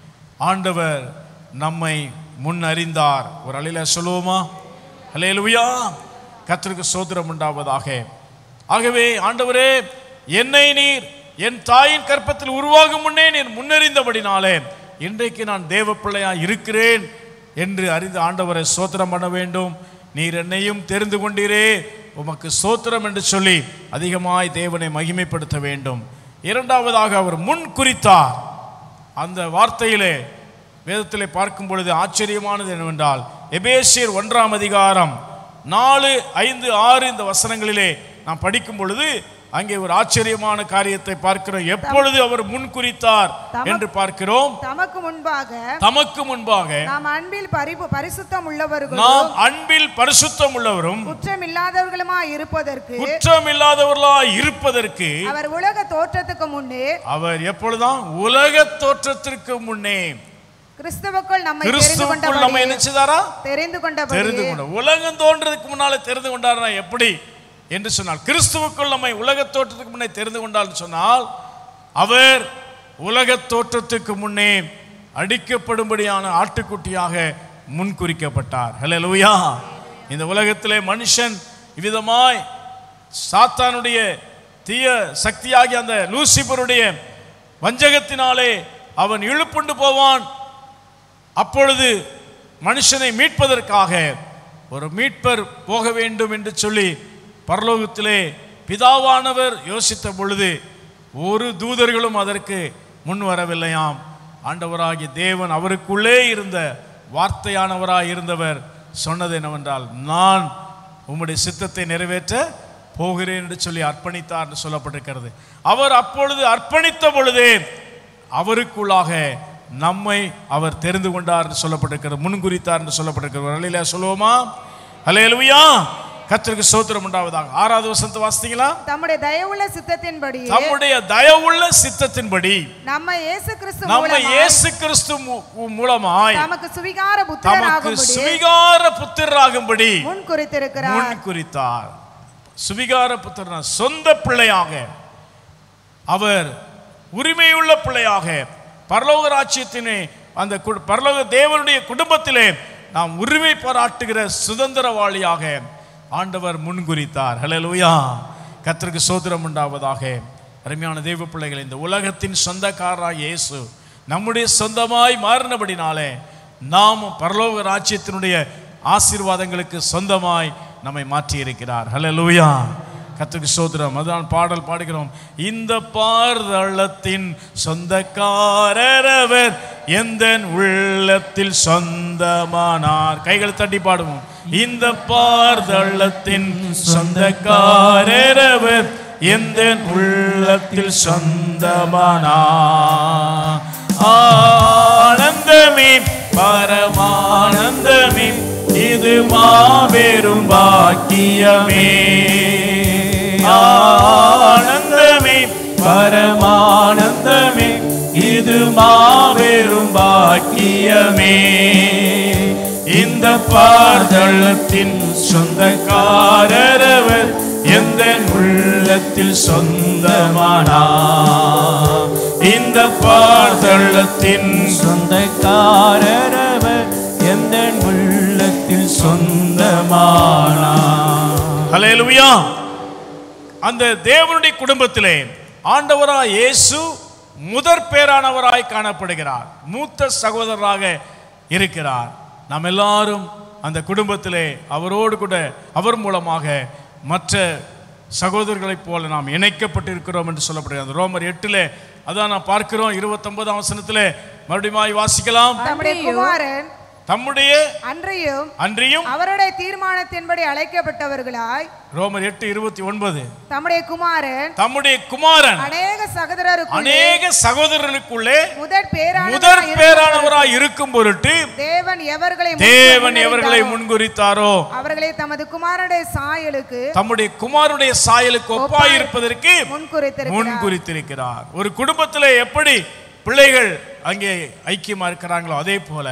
ஆண்டவர் நம்மை முன் அறிந்தார் ஒரு அலையில சொல்லுவோமா அலையலுயா கர்த்தருக்கு சோதரம் உண்டாவதாக ஆகவே ஆண்டவரே என்னை நீர் என் தாயின் கற்பத்தில் உருவாகும் முன்னே நீர் முன்னறிந்தபடினாலே இன்றைக்கு நான் தேவ பிள்ளையா இருக்கிறேன் என்று அறிந்து ஆண்டவரை சோத்திரம் பண்ண வேண்டும் நீர் என்னையும் தெரிந்து கொண்டீரே உமக்கு சோத்திரம் என்று சொல்லி அதிகமாய் தேவனை மகிமைப்படுத்த வேண்டும் இரண்டாவதாக அவர் முன் குறித்தார் அந்த வார்த்தையிலே வேதத்திலே பார்க்கும் பொழுது ஆச்சரியமானது என்னவென்றால் எபேசியர் ஒன்றாம் அதிகாரம் நாலு ஐந்து ஆறு இந்த வசனங்களிலே நாம் படிக்கும் பொழுது அங்கே ஒரு ஆச்சரியமான காரியத்தை பார்க்கிறோம் எப்பொழுது அவர் முன் குறித்தார் என்று பார்க்கிறோம் தமக்கு முன்பாக தமக்கு முன்பாக நாம் அன்பில் பரிபு பரிசுத்தம் உள்ளவர்களும் நாம் அன்பில் பரிசுத்தம் உள்ளவரும் குற்றம் இல்லாதவர்களுமா இருப்பதற்கு குற்றம் இல்லாதவர்களாய் இருப்பதற்கு அவர் உலக தோற்றத்துக்கு முன்னே அவர் எப்பொழுதும் உலக தோற்றத்திற்கு முன்னே கிறிஸ்துவுக்குள் நம்மை தெரிந்து கிறிஸ்துவுக்குள் நம்ம என்ன கொண்டபடி செய்தாரா தெரிந்து தெரிந்து கொண்டபடி கொண்டார் உலகம் தோன்றதுக்கு முன்னாலே தெரிந்து கொண்டார்னா எப்படி என்று சொன்னால் கிறிஸ்துவுக்குள் நம்மை உலகத் தோற்றத்துக்கு முன்னே தெரிந்து கொண்டார் சொன்னால் அவர் உலகத் தோற்றத்துக்கு முன்னே அடிக்கப்படும்படியான ஆட்டுக்குட்டியாக முன்குறிக்கப்பட்டார் ஹalleluya இந்த உலகத்திலே மனுஷன் இவ்விதமாய் சாத்தானுடைய தீய சக்தியாகிய அந்த லூசிபருடைய வஞ்சகத்தினாலே அவன் இழுப்புண்டு போவான் அப்பொழுது மனுஷனை மீட்பதற்காக ஒரு மீட்பர் போக வேண்டும் என்று சொல்லி பரலோகத்திலே பிதாவானவர் யோசித்த பொழுது ஒரு தூதர்களும் அதற்கு முன் வரவில்லையாம் ஆண்டவராகிய தேவன் அவருக்குள்ளே இருந்த வார்த்தையானவராய் இருந்தவர் சொன்னது என்னவென்றால் நான் உம்முடைய சித்தத்தை நிறைவேற்ற போகிறேன் என்று சொல்லி அர்ப்பணித்தார் என்று சொல்லப்பட்டிருக்கிறது அவர் அப்பொழுது அர்ப்பணித்த பொழுதே அவருக்குள்ளாக நம்மை அவர் தெரிந்து கொண்டார் என்று சொல்லப்பட்டிருக்கிறது முன்குறித்தார் என்று சொல்லப்பட்டிருக்கிறது ஒரு அலையில சொல்லுவோமா அலையலுயா கர்த்தருக்கு சோத்திரம் உண்டாவதாக ஆறாவது வசனத்தை வாசித்தீங்களா தம்முடைய தயவுள்ள சித்தத்தின்படி தம்முடைய தயவுள்ள சித்தத்தின்படி நம்ம இயேசு கிறிஸ்து நம்ம மூலமாய் இயேசு கிறிஸ்து மூ- மூலமாய் தமக்கு சுவிகார தமக்கு புத்திரராகும்படி சுவிகார புத்திரராகும்படி முன் குறித்திருக்கிறார் முன் குறித்தார் சுவிகார புத்திரன் சொந்த பிள்ளையாக அவர் உரிமையுள்ள பிள்ளையாக பரலோக ராஜ்யத்தினே அந்த கு- பரலோக தேவனுடைய குடும்பத்திலே நாம் உரிமை பாராட்டுகிற சுதந்திரவாளியாக ஆண்டவர் முன்குறித்தார் ஹalleluya கர்த்தருக்கு சோதரம் உண்டாவதாக அருமையான தெய்வ பிள்ளைகள் இந்த உலகத்தின் சொந்தக்காரராக இயேசு நம்முடைய சொந்தமாய் மாறினபடினாலே நாம் பரலோக ராஜ்யத்தினுடைய ஆசீர்வாதங்களுக்கு சொந்தமாய் நம்மை மாற்றி இருக்கிறார் ஹalleluya கத்துக்கு சோதரம் அதான் பாடல் பாடுகிறோம் இந்த பார்தளத்தின் சொந்தக்காரர் அவர் எந்த உள்ளத்தில் சொந்தமானார் கைகள் தட்டி பாடுவோம் இந்த பார்தளத்தின் சொந்தக்காரர் அவர் எந்த உள்ளத்தில் சொந்தமானார் ஆனந்தமே பரமானந்தமே இது மாபெரும் பாக்கியமே ஆனந்தமே பரமானந்தமே இது மாபெரும் பாக்கியமே இந்த பார்தளத்தின் சொந்தக்காரரவர் எந்த உள்ளத்தில் சொந்தமானா இந்த பார்தளத்தின் சொந்தக்காரரவர் எந்த உள்ளத்தில் சொந்தமானா ஹalleluya அந்த தேவனுடைய குடும்பத்திலே ஆண்டவராய் இயேசு முதற் பேரானவராய் காணப்படுகிறார் மூத்த சகோதரராக இருக்கிறார் நாம் எல்லாரும் அந்த குடும்பத்திலே அவரோடு கூட அவர் மூலமாக மற்ற சகோதரர்களைப் போல நாம் இணைக்கப்பட்டிருக்கிறோம் என்று சொல்லப்படுகிறது ரோமர் எட்டிலே அதான் நான் பார்க்கிறோம் இருபத்தொன்பதாம் வசனத்திலே மறுபடியும் வாசிக்கலாம் தம்முடைய குமாரன் தம்முடைய அன்றையும் அன்றியும் அவருடைய தீர்மானத்தின்படி அழைக்கப்பட்டவர்களாய் ரோமர் எட்டு இருபத்தி ஒன்பது தம்முடைய குமாரன் தம்முடைய குமாரன் அநேக சகோதரருக்கு அநேக சகோதரர்களுக்குள்ளே முதற் முதற் பேரான பேரானவராய் இருக்கும் பொருட்டு தேவன் எவர்களை தேவன் எவர்களை முன்குறித்தாரோ அவர்களை தமது குமாரனுடைய சாயலுக்கு தம்முடைய குமாருடைய சாயலுக்கு ஒப்பாய் இருப்பதற்கு முன்குறித்திருக்கிறார் முன்குறித்திருக்கிறார் ஒரு குடும்பத்திலே எப்படி பிள்ளைகள் அங்கே ஐக்கியமா இருக்கிறாங்களோ அதே போல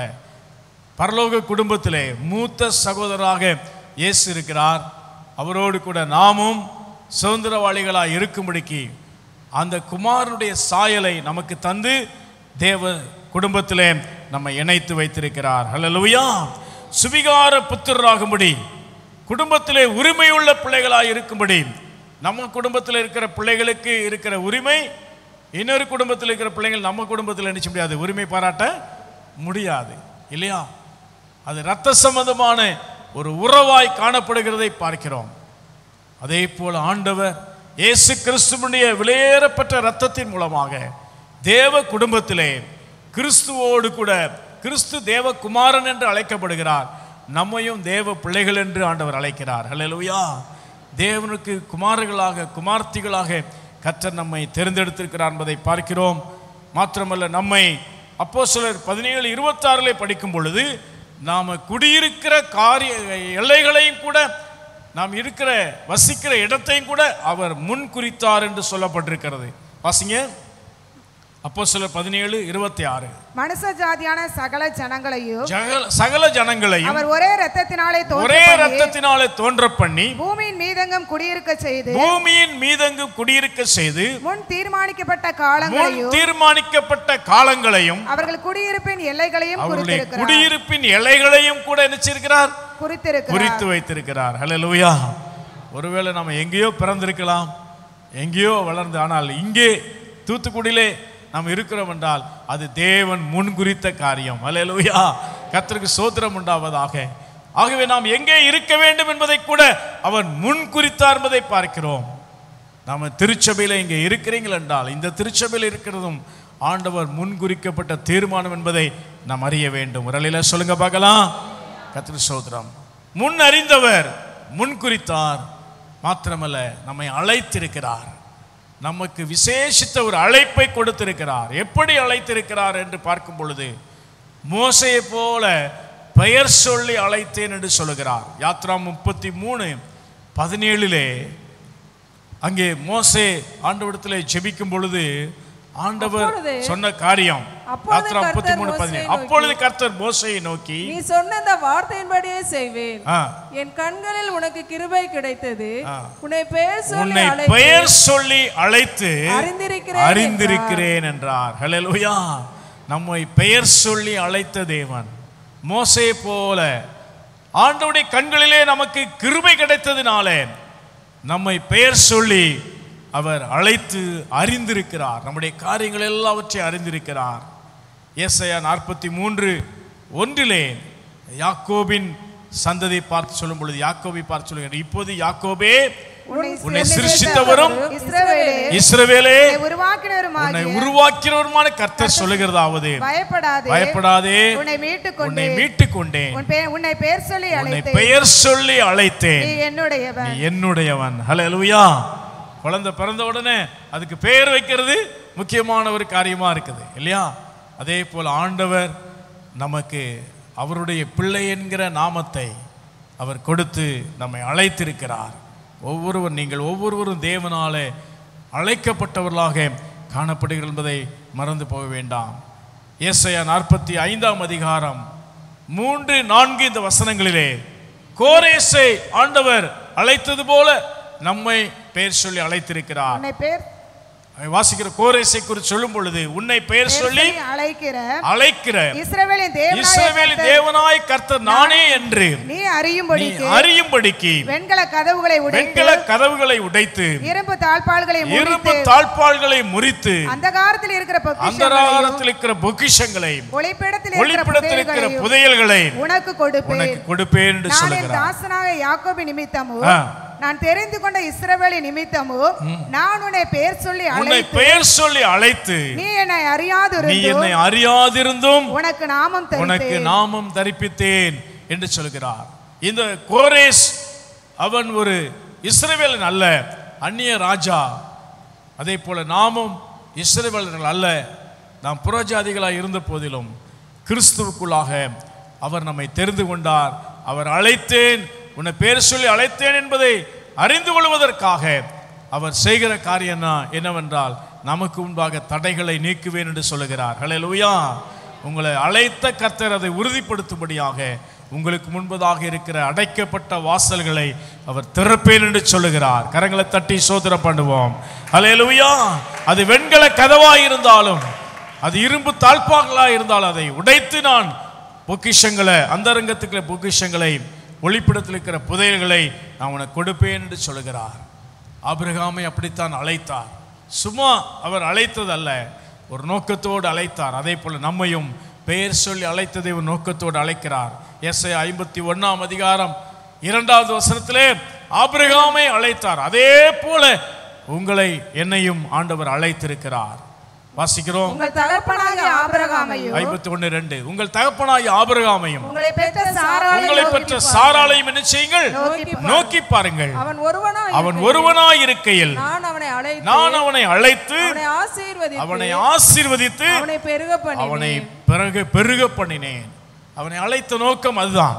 பரலோக குடும்பத்திலே மூத்த சகோதரராக இயேசு இருக்கிறார் அவரோடு கூட நாமும் சுதந்திரவாளிகளாய் இருக்கும்படிக்கு அந்த குமாரனுடைய சாயலை நமக்கு தந்து தேவ குடும்பத்திலே நம்மை இணைத்து வைத்திருக்கிறார் ஹalleluya சுவிகார புத்திரராகும்படி குடும்பத்திலே உரிமையுள்ள பிள்ளைகளாய் இருக்கும்படி நம்ம குடும்பத்தில் இருக்கிற பிள்ளைகளுக்கு இருக்கிற உரிமை இன்னொரு குடும்பத்தில் இருக்கிற பிள்ளைகள் நம்ம குடும்பத்தில் நினைச்ச முடியாது உரிமை பாராட்ட முடியாது இல்லையா அது இரத்த சம்பந்தமான ஒரு உறவாய் காணப்படுகிறதை பார்க்கிறோம் அதே போல ஆண்டவர் இயேசு கிறிஸ்துவனுடைய விலையேறப்பட்ட இரத்தத்தின் மூலமாக தேவ குடும்பத்திலே கிறிஸ்துவோடு கூட கிறிஸ்து தேவ குமாரன் என்று அழைக்கப்படுகிறார் நம்மையும் தேவ பிள்ளைகள் என்று ஆண்டவர் அழைக்கிறார் ஹalleluya தேவனுக்கு குமாரர்களாக குமார்த்திகளாக கர்த்தர் நம்மை தேர்ந்தெடுத்திருக்கிறார் என்பதை பார்க்கிறோம் மாத்திரமல்ல நம்மை அப்போஸ்தலர் பதினேழு இருபத்தாறிலே படிக்கும் பொழுது நாம் குடியிருக்கிற காரிய எல்லைகளையும் கூட நாம் இருக்கிற வசிக்கிற இடத்தையும் கூட அவர் முன் குறித்தார் என்று சொல்லப்பட்டிருக்கிறது வாசிங்க அப்போ சில பதினேழு இருபத்தி ஆறு மனுஷ ஜாதியான சகல ஜனங்களையும் ஜகல- சகல ஜனங்களையும் அவர் ஒரே ரத்தத்தினாலே ஒரே தோன்ற ரத்தத்தினாலே தோன்ற பண்ணி பூமியின் மீதெங்கும் குடியிருக்க செய்து பூமியின் மீதெங்கு குடியிருக்க செய்து முன் தீர்மானிக்கப்பட்ட முன் காலங்களையும் தீர்மானிக்கப்பட்ட காலங்களையும் அவர்கள் குடியிருப்பின் எல்லைகளையும் அவருடைய குறித்திருக்கிறார் குடியிருப்பின் எல்லைகளையும் கூட நினைச்சிருக்கிறார் குறித்திருக்கிறார் குறித்து வைத்திருக்கிறார் ஹalleluya ஒருவேளை நம்ம எங்கேயோ பிறந்திருக்கலாம் எங்கேயோ வளர்ந்து ஆனால் இங்கே தூத்துக்குடியிலே நாம் இருக்கிறோம் என்றால் அது தேவன் முன் குறித்த காரியம் ஹalleluya கர்த்தருக்கு சோத்திரம் உண்டாவதாக ஆகவே நாம் எங்கே இருக்க வேண்டும் என்பதை கூட அவர் முன் குறித்தார் என்பதை பார்க்கிறோம் நாம திருச்சபையில் இங்கே இருக்கிறீங்கள் என்றால் இந்த திருச்சபையில் இருக்கிறதும் ஆண்டவர் முன் குறிக்கப்பட்ட தீர்மானம் என்பதை நாம் அறிய வேண்டும் உரலில சொல்லுங்க பார்க்கலாம் கத்திர சோதரம் முன் அறிந்தவர் முன் குறித்தார் மாத்திரமல்ல நம்மை அழைத்திருக்கிறார் நமக்கு விசேஷித்த ஒரு அழைப்பை கொடுத்திருக்கிறார் எப்படி அழைத்திருக்கிறார் என்று பார்க்கும் பொழுது மோசையை போல பெயர் சொல்லி அழைத்தேன் என்று சொல்லுகிறார் யாத்ரா முப்பத்தி மூணு பதினேழிலே அங்கே மோசே ஆண்டவரிடத்திலே ஜெபிக்கும் பொழுது ஆண்டவர் அப்பொழுது- சொன்ன காரியம் அப்பொழுது யாத்ரா முப்பத்தி கர்த்தர் மூணு மோசேயை பதினேழு நோக்கி, அப்பொழுது கர்த்தர் மோசையை நோக்கி நீ சொன்ன அந்த வார்த்தையின்படியே செய்வேன் ஆ, என் கண்களில் உனக்கு கிருபை கிடைத்தது ஆ. உன்னை பெயர் சொல்லி உன்னை அழைத்து பெயர் சொல்லி அழைத்து அறிந்திருக்கிறேன் அறிந்திருக்கிறேன் என்றார் ஹalleluya நம்மை பெயர் சொல்லி அழைத்த தேவன் மோசே போல ஆண்டவருடைய கண்களிலே நமக்கு கிருபை கிடைத்ததினாலே நம்மை பெயர் சொல்லி அவர் அழைத்து அறிந்திருக்கிறார் நம்முடைய காரியங்கள் எல்லாவற்றையும் அறிந்திருக்கிறார் ஏசாயா நாற்பத்தி மூன்று ஒன்றிலே யாக்கோபின் சந்ததி பார்த்து சொல்லும் பொழுது யாக்கோபை பார்த்து சொல்லுகிறார் இப்போது யாக்கோபே உன்னை சிருஷ்டித்தவரும் இஸ்ரவேலே இஸ்ரவேலே உன்னை உருவாக்கினவருமாகிய உன்னை உருவாக்கிறவருமான கர்த்தர் சொல்லுகிறதாவது பயப்படாதே பயப்படாதே உன்னை மீட்டுக் உன்னை கொண்டேன் மீட்டுக் கொண்டேன் உன் பெயர் உன்னை பெயர் சொல்லி உன்னை அழைத்தேன் பெயர் சொல்லி அழைத்தேன் நீ என்னுடையவன் நீ என்னுடையவன் ஹalleluya குழந்தை பிறந்த உடனே அதுக்கு பெயர் வைக்கிறது முக்கியமான ஒரு காரியமா இருக்குது இல்லையா அதே போல் ஆண்டவர் நமக்கு அவருடைய பிள்ளை என்கிற நாமத்தை அவர் கொடுத்து நம்மை அழைத்திருக்கிறார் ஒவ்வொருவர் நீங்கள் ஒவ்வொருவரும் தேவனாலே அழைக்கப்பட்டவர்களாக காணப்படுகிறீர்கள் என்பதை மறந்து போக வேண்டாம் ஏசாயா நாற்பத்தி ஐந்தாம் அதிகாரம் மூன்று நான்கு இந்த வசனங்களிலே கோரேசை ஆண்டவர் அழைத்தது போல நம்மை பெயர் சொல்லி அழைத்திருக்கிறார் உன்னை பெயர் வாசிக்கிற கோரேசை குறித்து சொல்லும் பொழுது உன்னை பெயர் பெயர் சொல்லி சொல்லி அழைக்கிற அழைக்கிற இஸ்ரவேலின் தேவனாய இஸ்ரவேலின் கர்த்தர் தேவனாய் கர்த்தர் நானே என்று நீ நீ அறியும்படிக்கு அறியும்படிக்கு வெண்கல கதவுகளை உடைத்து வெண்கல கதவுகளை உடைத்து இரும்பு தாழ்பாள்களை இரும்பு முறித்து தாழ்பாள்களை முறித்து அந்த காலத்தில் இருக்கிற பொக்கிஷங்களையும் அந்தராரத்தில் இருக்கிற பொக்கிஷங்களையும் ஒளிப்பிடத்தில் இருக்கிற ஒளிப்பிடத்தில் இருக்கிற புதையல்களையும் புதையல்களை உனக்கு கொடுப்பேன் உனக்கு கொடுப்பேன் என்று நான் என் சொல்லுகிறார் தாசனாக யாக்கோபு நிமித்தமும் ஆ. நான் தெரிந்து கொண்ட இஸ்ரவேலி நிமித்தமும் நான் உன்னை பெயர் சொல்லி உன்னை அழைத்து பெயர் சொல்லி அழைத்து நீ என்னை அறியாது நீ என்னை அறியாதிருந்தும் உனக்கு நாமம் உனக்கு தரித்தேன் நாமம் தரிப்பித்தேன் என்று சொல்கிறார் இந்த கோரேஸ் அவன் ஒரு இஸ்ரவேலன் அல்ல அந்நிய ராஜா அதே போல நாமும் இஸ்ரவேலர்கள் அல்ல நாம் புறஜாதிகளாக இருந்த போதிலும் கிறிஸ்துவுக்குள்ளாக அவர் நம்மை தெரிந்து கொண்டார் அவர் அழைத்தேன் உன்னை பேர் சொல்லி அழைத்தேன் என்பதை அறிந்து கொள்வதற்காக அவர் செய்கிற காரியம் என்ன- என்னவென்றால் நமக்கு முன்பாக தடைகளை நீக்குவேன் என்று சொல்லுகிறார் ஹalleluya உங்களை அழைத்த கர்த்தர் அதை உறுதிப்படுத்தும்படியாக உங்களுக்கு முன்பதாக இருக்கிற அடைக்கப்பட்ட வாசல்களை அவர் திறப்பேன் என்று சொல்லுகிறார் கரங்களை தட்டி சோதனை பண்ணுவோம் ஹalleluya அது வெண்கல கதவாய் இருந்தாலும் அது இரும்பு தாழ்பாகளாக இருந்தாலும் அதை உடைத்து நான் பொக்கிஷங்களை அந்தரங்கத்துக்குள்ள பொக்கிஷங்களை ஒளிப்பிடத்தில் இருக்கிற புதையல்களை நான் உனக்கு கொடுப்பேன் என்று சொல்லுகிறார் ஆபிரகாமை அப்படித்தான் அழைத்தார் சும்மா அவர் அழைத்ததல்ல ஒரு நோக்கத்தோடு அழைத்தார் அதே போல நம்மையும் பெயர் சொல்லி அழைத்ததை ஒரு நோக்கத்தோடு அழைக்கிறார் எஸ்ஐ ஐம்பத்தி ஒண்ணாம் அதிகாரம் இரண்டாவது வசனத்திலே ஆபிரகாமை அழைத்தார் அதே போல உங்களை என்னையும் ஆண்டவர் அழைத்திருக்கிறார் வாசிக்கிறோம் உங்கள் தகப்பனாகிய ஆபிரகாமையும் ஐம்பத்தி ஒண்ணு ரெண்டு உங்கள் தகப்பனாகிய ஆபிரகாமையும் உங்களை பெற்ற சாராளையும் உங்களை பெற்ற சாராளையும் என்ன செய்யுங்கள் நோக்கி நோக்கி பாருங்கள் அவன் ஒருவனாய் அவன் இருக்கையில் ஒருவனாய் இருக்கையில் நான் அவனை அழைத்து நான் அவனை அழைத்து அவனை ஆசீர்வதித்து அவனை ஆசீர்வதித்து அவனை பெருக அவனை பண்ணினேன் பிறகு பெருக பண்ணினேன் அவனை அழைத்த நோக்கம் அதுதான்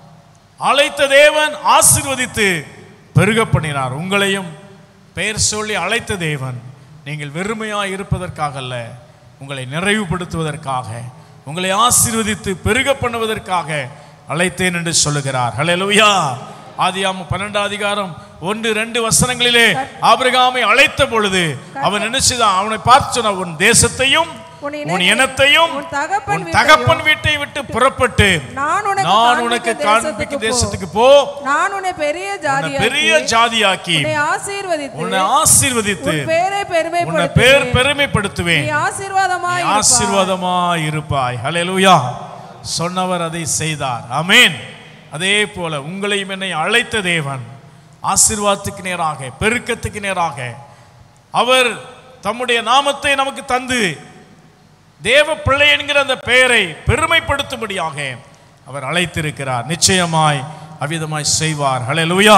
அழைத்த தேவன் ஆசீர்வதித்து பெருக பண்ணினார் உங்களையும் பெயர் சொல்லி அழைத்த தேவன் நீங்கள் வெறுமையாய் இருப்பதற்காக அல்ல உங்களை நிறைவுபடுத்துவதற்காக உங்களை ஆசீர்வதித்து பெருக பண்ணுவதற்காக அழைத்தேன் என்று சொல்லுகிறார் ஹalleluya ஆதியாம பன்னெண்டாம் அதிகாரம் ஒன்று ரெண்டு வசனங்களிலே ஆபிரகாமை அழைத்த பொழுது அவன் என்ன செய்தான் அவனை பார்த்து சொன்னான் உன் தேசத்தையும் உன் உன் இனத்தையும் உன் தகப்பன் உன் தகப்பன் வீட்டை விட்டு புறப்பட்டு நான் உனக்கு நான் உனக்கு காண்பிக்கும் காண்பிக்கும் தேசத்துக்கு தேசத்துக்கு போ நான் உன்னை பெரிய உன்னை ஜாதி பெரிய ஜாதியாக்கி உன்னை ஆசீர்வதித்து உன்னை ஆசீர்வதித்து உன் பேரை உன்னை பெருமைப்படுத்தி பேர் பெருமைப்படுத்துவேன் நீ ஆசீர்வாதமாய் நீ ஆசீர்வாதமாய் இருப்பாய் ஹalleluya சொன்னவர் அதை செய்தார் ஆமென் அதே போல உங்களையும் என்னை அழைத்த தேவன் ஆசீர்வாதத்துக்கு நேராக பெருக்கத்துக்கு நேராக அவர் தம்முடைய நாமத்தை நமக்கு தந்து தேவ பிள்ளை என்கிற அந்த பெயரை பெருமைப்படுத்தும்படியாக அவர் அழைத்திருக்கிறார் நிச்சயமாய் அவ்விதமாய் செய்வார் ஹalleluya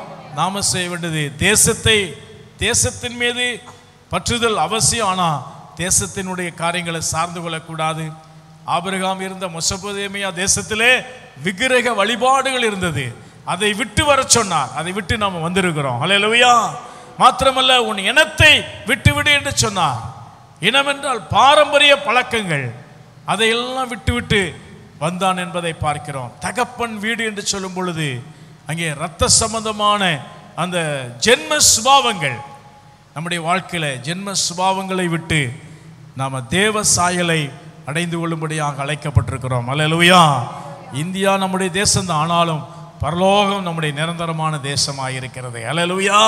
நாம செய்ய வேண்டியது தேசத்தை தேசத்தின் மீது பற்றுதல் அவசியம் ஆனா தேசத்தினுடைய காரியங்களை சார்ந்து கொள்ளக்கூடாது ஆபிரகாம் இருந்த மொசபோதேமியா தேசத்திலே விக்கிரக வழிபாடுகள் இருந்தது அதை விட்டு வர சொன்னார் அதை விட்டு நாம் வந்திருக்கிறோம் ஹalleluya மாத்திரமல்ல உன் இனத்தை விட்டு விடு என்று சொன்னார் இனம் என்றால் பாரம்பரிய பழக்கங்கள் அதையெல்லாம் விட்டுவிட்டு வந்தான் என்பதை பார்க்கிறோம் தகப்பன் வீடு என்று சொல்லும் பொழுது அங்கே இரத்த சம்பந்தமான அந்த ஜென்ம சுபாவங்கள் நம்முடைய வாழ்க்கையில ஜென்ம சுபாவங்களை விட்டு நாம தேவ சாயலை அடைந்து கொள்ளும்படியாக அழைக்கப்பட்டிருக்கிறோம் அல்லேலூயா இந்தியா நம்முடைய தேசம் ஆனாலும் பரலோகம் நம்முடைய நிரந்தரமான தேசமாக இருக்கிறது அல்லேலூயா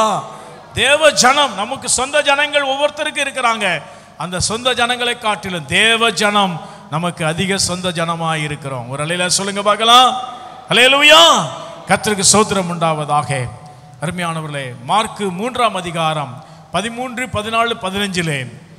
தேவ ஜனம் நமக்கு சொந்த ஜனங்கள் ஒவ்வொருத்தருக்கும் இருக்கிறாங்க அந்த சொந்த ஜனங்களை காட்டிலும் தேவ ஜனம் நமக்கு அதிக சொந்த ஜனமாக இருக்கிறோம் ஒரு அலையில சொல்லுங்க பார்க்கலாம் அல்லேலூயா கர்த்தருக்கு சோத்திரம் உண்டாவதாக அருமையானவர்களே மார்க்கு மூன்றாம் அதிகாரம் பதிமூன்று பதினாலு பதினஞ்சிலே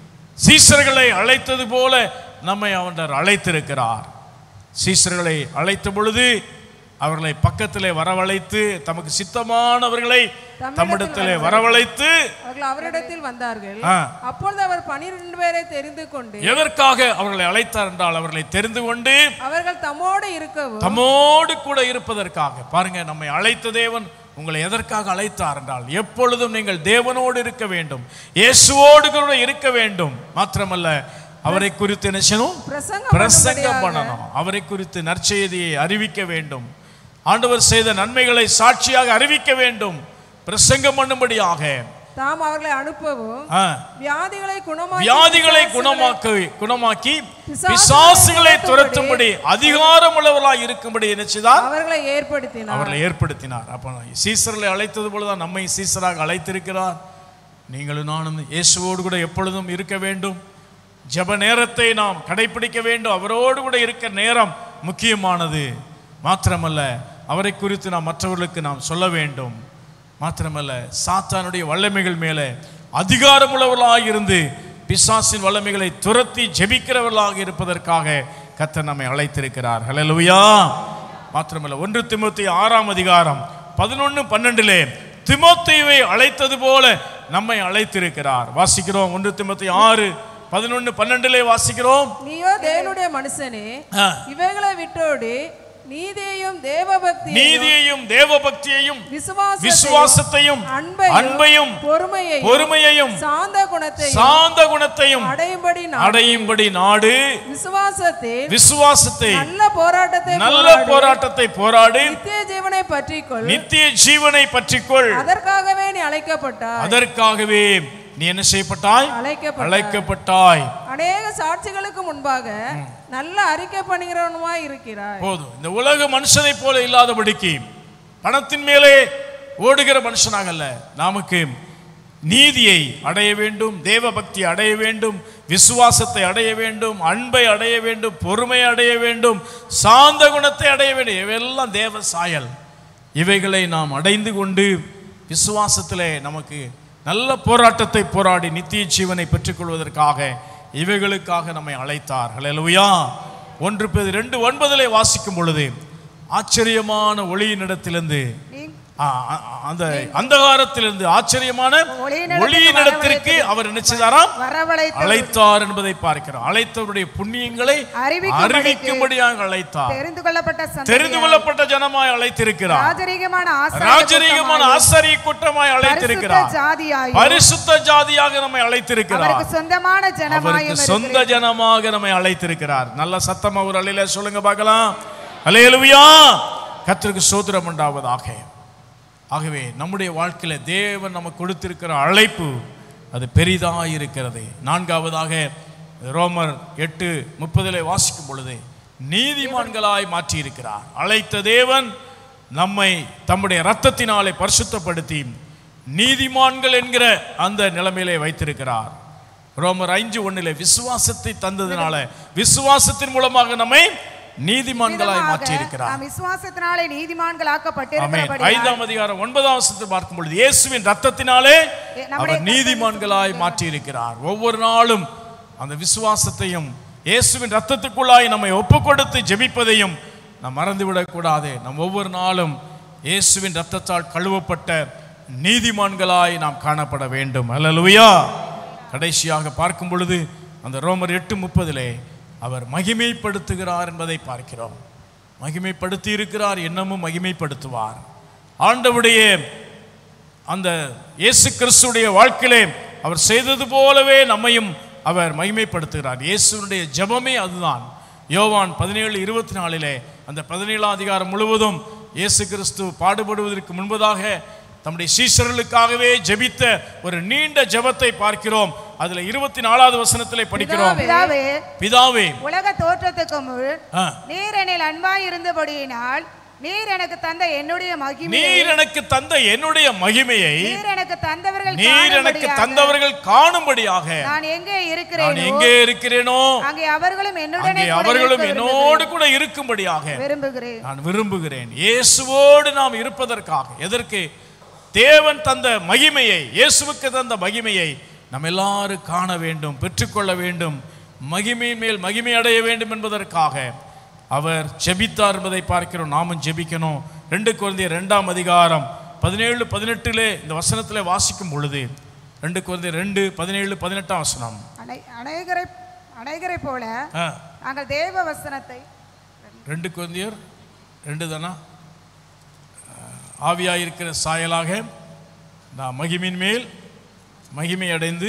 சீசர்களை அழைத்தது போல நம்மை அவர் அழைத்திருக்கிறார் சீசர்களை அழைத்த பொழுது அவர்களை பக்கத்திலே வரவழைத்து தமக்கு சித்தமானவர்களை தம்மிடத்திலே வரவழைத்து அவர்கள் அவரிடத்தில் வந்தார்கள் ஆ. அப்பொழுது அவர் பனிரெண்டு பேரை தெரிந்து கொண்டு எதற்காக அவர்களை அழைத்தார் என்றால் அவர்களை தெரிந்து கொண்டு அவர்கள் தம்மோடு இருக்கவும் தம்மோடு கூட இருப்பதற்காக பாருங்க நம்மை அழைத்த தேவன் உங்களை எதற்காக அழைத்தார் என்றால் எப்பொழுதும் நீங்கள் தேவனோடு இருக்க வேண்டும் இயேசுவோடு கூட இருக்க வேண்டும் மாத்திரமல்ல அவரை குறித்து என்ன செய்யணும் பிரசங்கம் பிரசங்கம் பண்ணும்படியாக பண்ணணும் அவரை குறித்து நற்செய்தியை அறிவிக்க வேண்டும் ஆண்டவர் செய்த நன்மைகளை சாட்சியாக அறிவிக்க வேண்டும் பிரசங்கம் பண்ணும்படியாக தாம் அவர்களை அனுப்பவும் ஆ, வியாதிகளை குணமாக்கி வியாதிகளை பிசாசுகளை- குணமாக்கி குணமாக்கி பிசாசுகளை பிசாசுகளை துரத்தும்படி துரத்தும்படி அதிகாரம் உள்ளவர்களாய் இருக்கும்படி என்ன செய்தார் அவர்களை ஏற்படுத்தினார் அவர்களை ஏற்படுத்தினார் அப்போ சீசர்களை அழைத்தது போலதான் நம்மை சீசராக அழைத்திருக்கிறார் நீங்களும் நானும் இயேசுவோடு கூட எப்பொழுதும் இருக்க வேண்டும் ஜெப நேரத்தை நாம் கடைபிடிக்க வேண்டும் அவரோடு கூட இருக்க நேரம் முக்கியமானது மாத்திரமல்ல அவரை குறித்து நாம் மற்றவர்களுக்கு நாம் சொல்ல வேண்டும் மாத்திரமல்ல சாத்தானுடைய வல்லமைகள் மேலே அதிகாரமுள்ளவர்களாக இருந்து பிசாசின் வல்லமைகளை துரத்தி ஜெபிக்கிறவர்களாக இருப்பதற்காக கர்த்தர் நம்மை அழைத்திருக்கிறார் ஹalleluya மாத்திரமல்ல ஒன்று திமுத்தி ஆறாம் அதிகாரம் பதினொன்று பன்னெண்டிலே திமோத்தேயுவை அழைத்தது போல நம்மை அழைத்திருக்கிறார் வாசிக்கிறோம் ஒன்று திமுத்தி ஆறு பதினொன்று பன்னெண்டிலே வாசிக்கிறோம் நீயோ தேவனுடைய மனுஷனே ஆ. இவைகளை விட்டோடி நீதியையும் தேவபக்தியையும் நீதியையும் தேவபக்தியையும் விசுவாசத்தையும் விசுவாசத்தையும் அன்பையும் அன்பையும் பொறுமையையும் பொறுமையையும் சாந்த குணத்தையும் சாந்த குணத்தையும் அடையும்படி நான் அடையும்படி நாடு விசுவாசத்தில் விசுவாசத்தை நல்ல போராட்டத்தை நல்ல போராடி, போராட்டத்தை போராடி நித்திய ஜீவனை பற்றிக்கொள் நித்திய ஜீவனை பற்றிக்கொள் அதற்காகவே நீ அழைக்கப்பட்டாய் அதற்காகவே நீ என்ன செய்யப்பட்டாய் அழைக்கப்பட்டாய் அழைக்கப்பட்டாய் அநேக சாட்சிகளுக்கு முன்பாக நல்ல அறிக்கை பண்ணுகிறவனுமாய் இருக்கிறாய் போதும் இந்த உலக மனுஷனை போல இல்லாதபடிக்கு பணத்தின் மேலே ஓடுகிற மனுஷனாக அல்ல நமக்கு நீதியை அடைய வேண்டும் தேவ பக்தி அடைய வேண்டும் விசுவாசத்தை அடைய வேண்டும் அன்பை அடைய வேண்டும் பொறுமை அடைய வேண்டும் சாந்த குணத்தை அடைய வேண்டும் இவையெல்லாம் தேவ சாயல் இவைகளை நாம் அடைந்து கொண்டு விசுவாசத்திலே நமக்கு நல்ல போராட்டத்தை போராடி நித்திய ஜீவனை பெற்றுக்கொள்வதற்காக இவைகளுக்காக நம்மை அழைத்தார் ஹalleluya ஒன்று பேர் ரெண்டு ஒன்பதிலே வாசிக்கும் பொழுது ஆச்சரியமான ஒளியினிடத்திலிருந்து ஆ, ஆ, அந்த அந்தகாரத்திலிருந்து ஆச்சரியமான ஒளியினிடத்துக்கு ஒளியினிடத்திற்கு அவர் நினைச்சதாராம் வரவழைத்து அழைத்தார் என்பதை பார்க்கிறோம் அழைத்தவருடைய புண்ணியங்களை அறிவிக்கும்படிக்கு அறிவிக்கும்படியாக அழைத்தார் தெரிந்து கொள்ளப்பட்ட தெரிந்து சந்ததியார் கொள்ளப்பட்ட ஜனமாய் அழைத்திருக்கிறார் ராஜரீகமான ராஜரீகமான ஆசாரிய ஆசாரிய கூட்டமாய் அழைத்திருக்கிறார் ஜாதியாயும் பரிசுத்த ஜாதியாக நம்மை அழைத்திருக்கிறார் அவருக்கு சொந்தமான அவருக்கு ஜனமாயும் சொந்த ஜனமாக நம்மை அழைத்திருக்கிறார் நல்ல சத்தம் அவர் அலையில சொல்லுங்க பார்க்கலாம் அலையலுவியா கர்த்தருக்கு சோதரம் உண்டாவதாக ஆகவே நம்முடைய வாழ்க்கையில தேவன் நமக்கு கொடுத்திருக்கிற அழைப்பு அது பெரிதாக இருக்கிறது நான்காவதாக ரோமர் எட்டு முப்பதிலே வாசிக்கும் பொழுது நீதிமான்களாய் மாற்றி இருக்கிறார் அழைத்த தேவன் நம்மை தம்முடைய இரத்தத்தினாலே பரிசுத்தப்படுத்தி நீதிமான்கள் என்கிற அந்த நிலைமையிலே வைத்திருக்கிறார் ரோமர் ஐந்து ஒண்ணிலே விசுவாசத்தை தந்ததினால விசுவாசத்தின் மூலமாக நம்மை நீதிமான்களாய் மாற்றி இருக்கிறார் நாம் விசுவாசத்தினாலே நீதிமான்கள் ஆமென் ஆக்கப்பட்டிருக்கிறபடி ஐந்தாம் அதிகாரம் ஒன்பதாம் வசனத்தை பார்க்கும் பொழுது இயேசுவின் ரத்தத்தினாலே நம்முடைய அவர் நீதிமான்களாய் மாற்றி இருக்கிறார் ஒவ்வொரு நாளும் அந்த விசுவாசத்தையும் இயேசுவின் ரத்தத்துக்குள்ளாய் நம்மை ஒப்பு கொடுத்து ஜெபிப்பதையும் நாம் மறந்துவிடக் கூடாது நம் ஒவ்வொரு நாளும் இயேசுவின் ரத்தத்தால் கழுவப்பட்ட நீதிமான்களாய் நாம் காணப்பட வேண்டும் அல்லேலூயா கடைசியாக பார்க்கும் பொழுது அந்த ரோமர் எட்டு முப்பதிலே அவர் மகிமைப்படுத்துகிறார் என்பதை பார்க்கிறோம் மகிமைப்படுத்தி இருக்கிறார் இன்னமும் மகிமைப்படுத்துவார் ஆண்டவுடைய அந்த இயேசு கிறிஸ்துடைய வாழ்க்கையிலே அவர் செய்தது போலவே நம்மையும் அவர் மகிமைப்படுத்துகிறார் இயேசுனுடைய ஜெபமே அதுதான் யோவான் பதினேழு இருபத்தி நாலிலே அந்த பதினேழாம் அதிகாரம் முழுவதும் இயேசு கிறிஸ்து பாடுபடுவதற்கு முன்பதாக தம்முடைய சீஷர்களுக்காகவே ஜெபித்த ஒரு நீண்ட ஜெபத்தை பார்க்கிறோம் அதுல இருபத்தி நாலாவது வசனத்திலே படிக்கிறோம் பிதாவே பிதாவே உலக தோற்றத்துக்கு முன் ஆ, நீர் என்னில் அன்பாய் இருந்தபடியினால் நீர் எனக்கு தந்த என்னுடைய மகிமையை நீர் எனக்கு தந்த என்னுடைய மகிமையை நீர் எனக்கு தந்தவர்கள் நீர் எனக்கு காணும்படியாக தந்தவர்கள் காணும்படியாக நான் எங்கே நான் இருக்கிறேனோ எங்கே இருக்கிறேனோ அங்கே அவர்களும் என்னுடனே அங்கே கூட அவர்களும் இருக்க என்னோடு கூட இருக்கும்படியாக விரும்புகிறேன் நான் விரும்புகிறேன் இயேசுவோடு நாம் இருப்பதற்காக எதற்கு தேவன் தந்த மகிமையை இயேசுவுக்கு தந்த மகிமையை நம்ம எல்லாரும் காண வேண்டும் பெற்றுக்கொள்ள வேண்டும் மகிமையின் மேல் மகிமை அடைய வேண்டும் என்பதற்காக அவர் ஜெபித்தார் என்பதை பார்க்கிறோம் நாமும் ஜெபிக்கணும் ரெண்டு குழந்தைய ரெண்டாம் அதிகாரம் பதினேழு பதினெட்டுலே இந்த வசனத்திலே வாசிக்கும் பொழுது ரெண்டு குழந்தை ரெண்டு பதினேழு பதினெட்டாம் வசனம் அனை- அநேகரை அநேகரை போல ஆ, நாங்கள் தேவ வசனத்தை ரெண்டு குழந்தையர் ரெண்டு தானா ஆவியாயிருக்கிற சாயலாக நான் மகிமின் மேல் மகிமை அடைந்து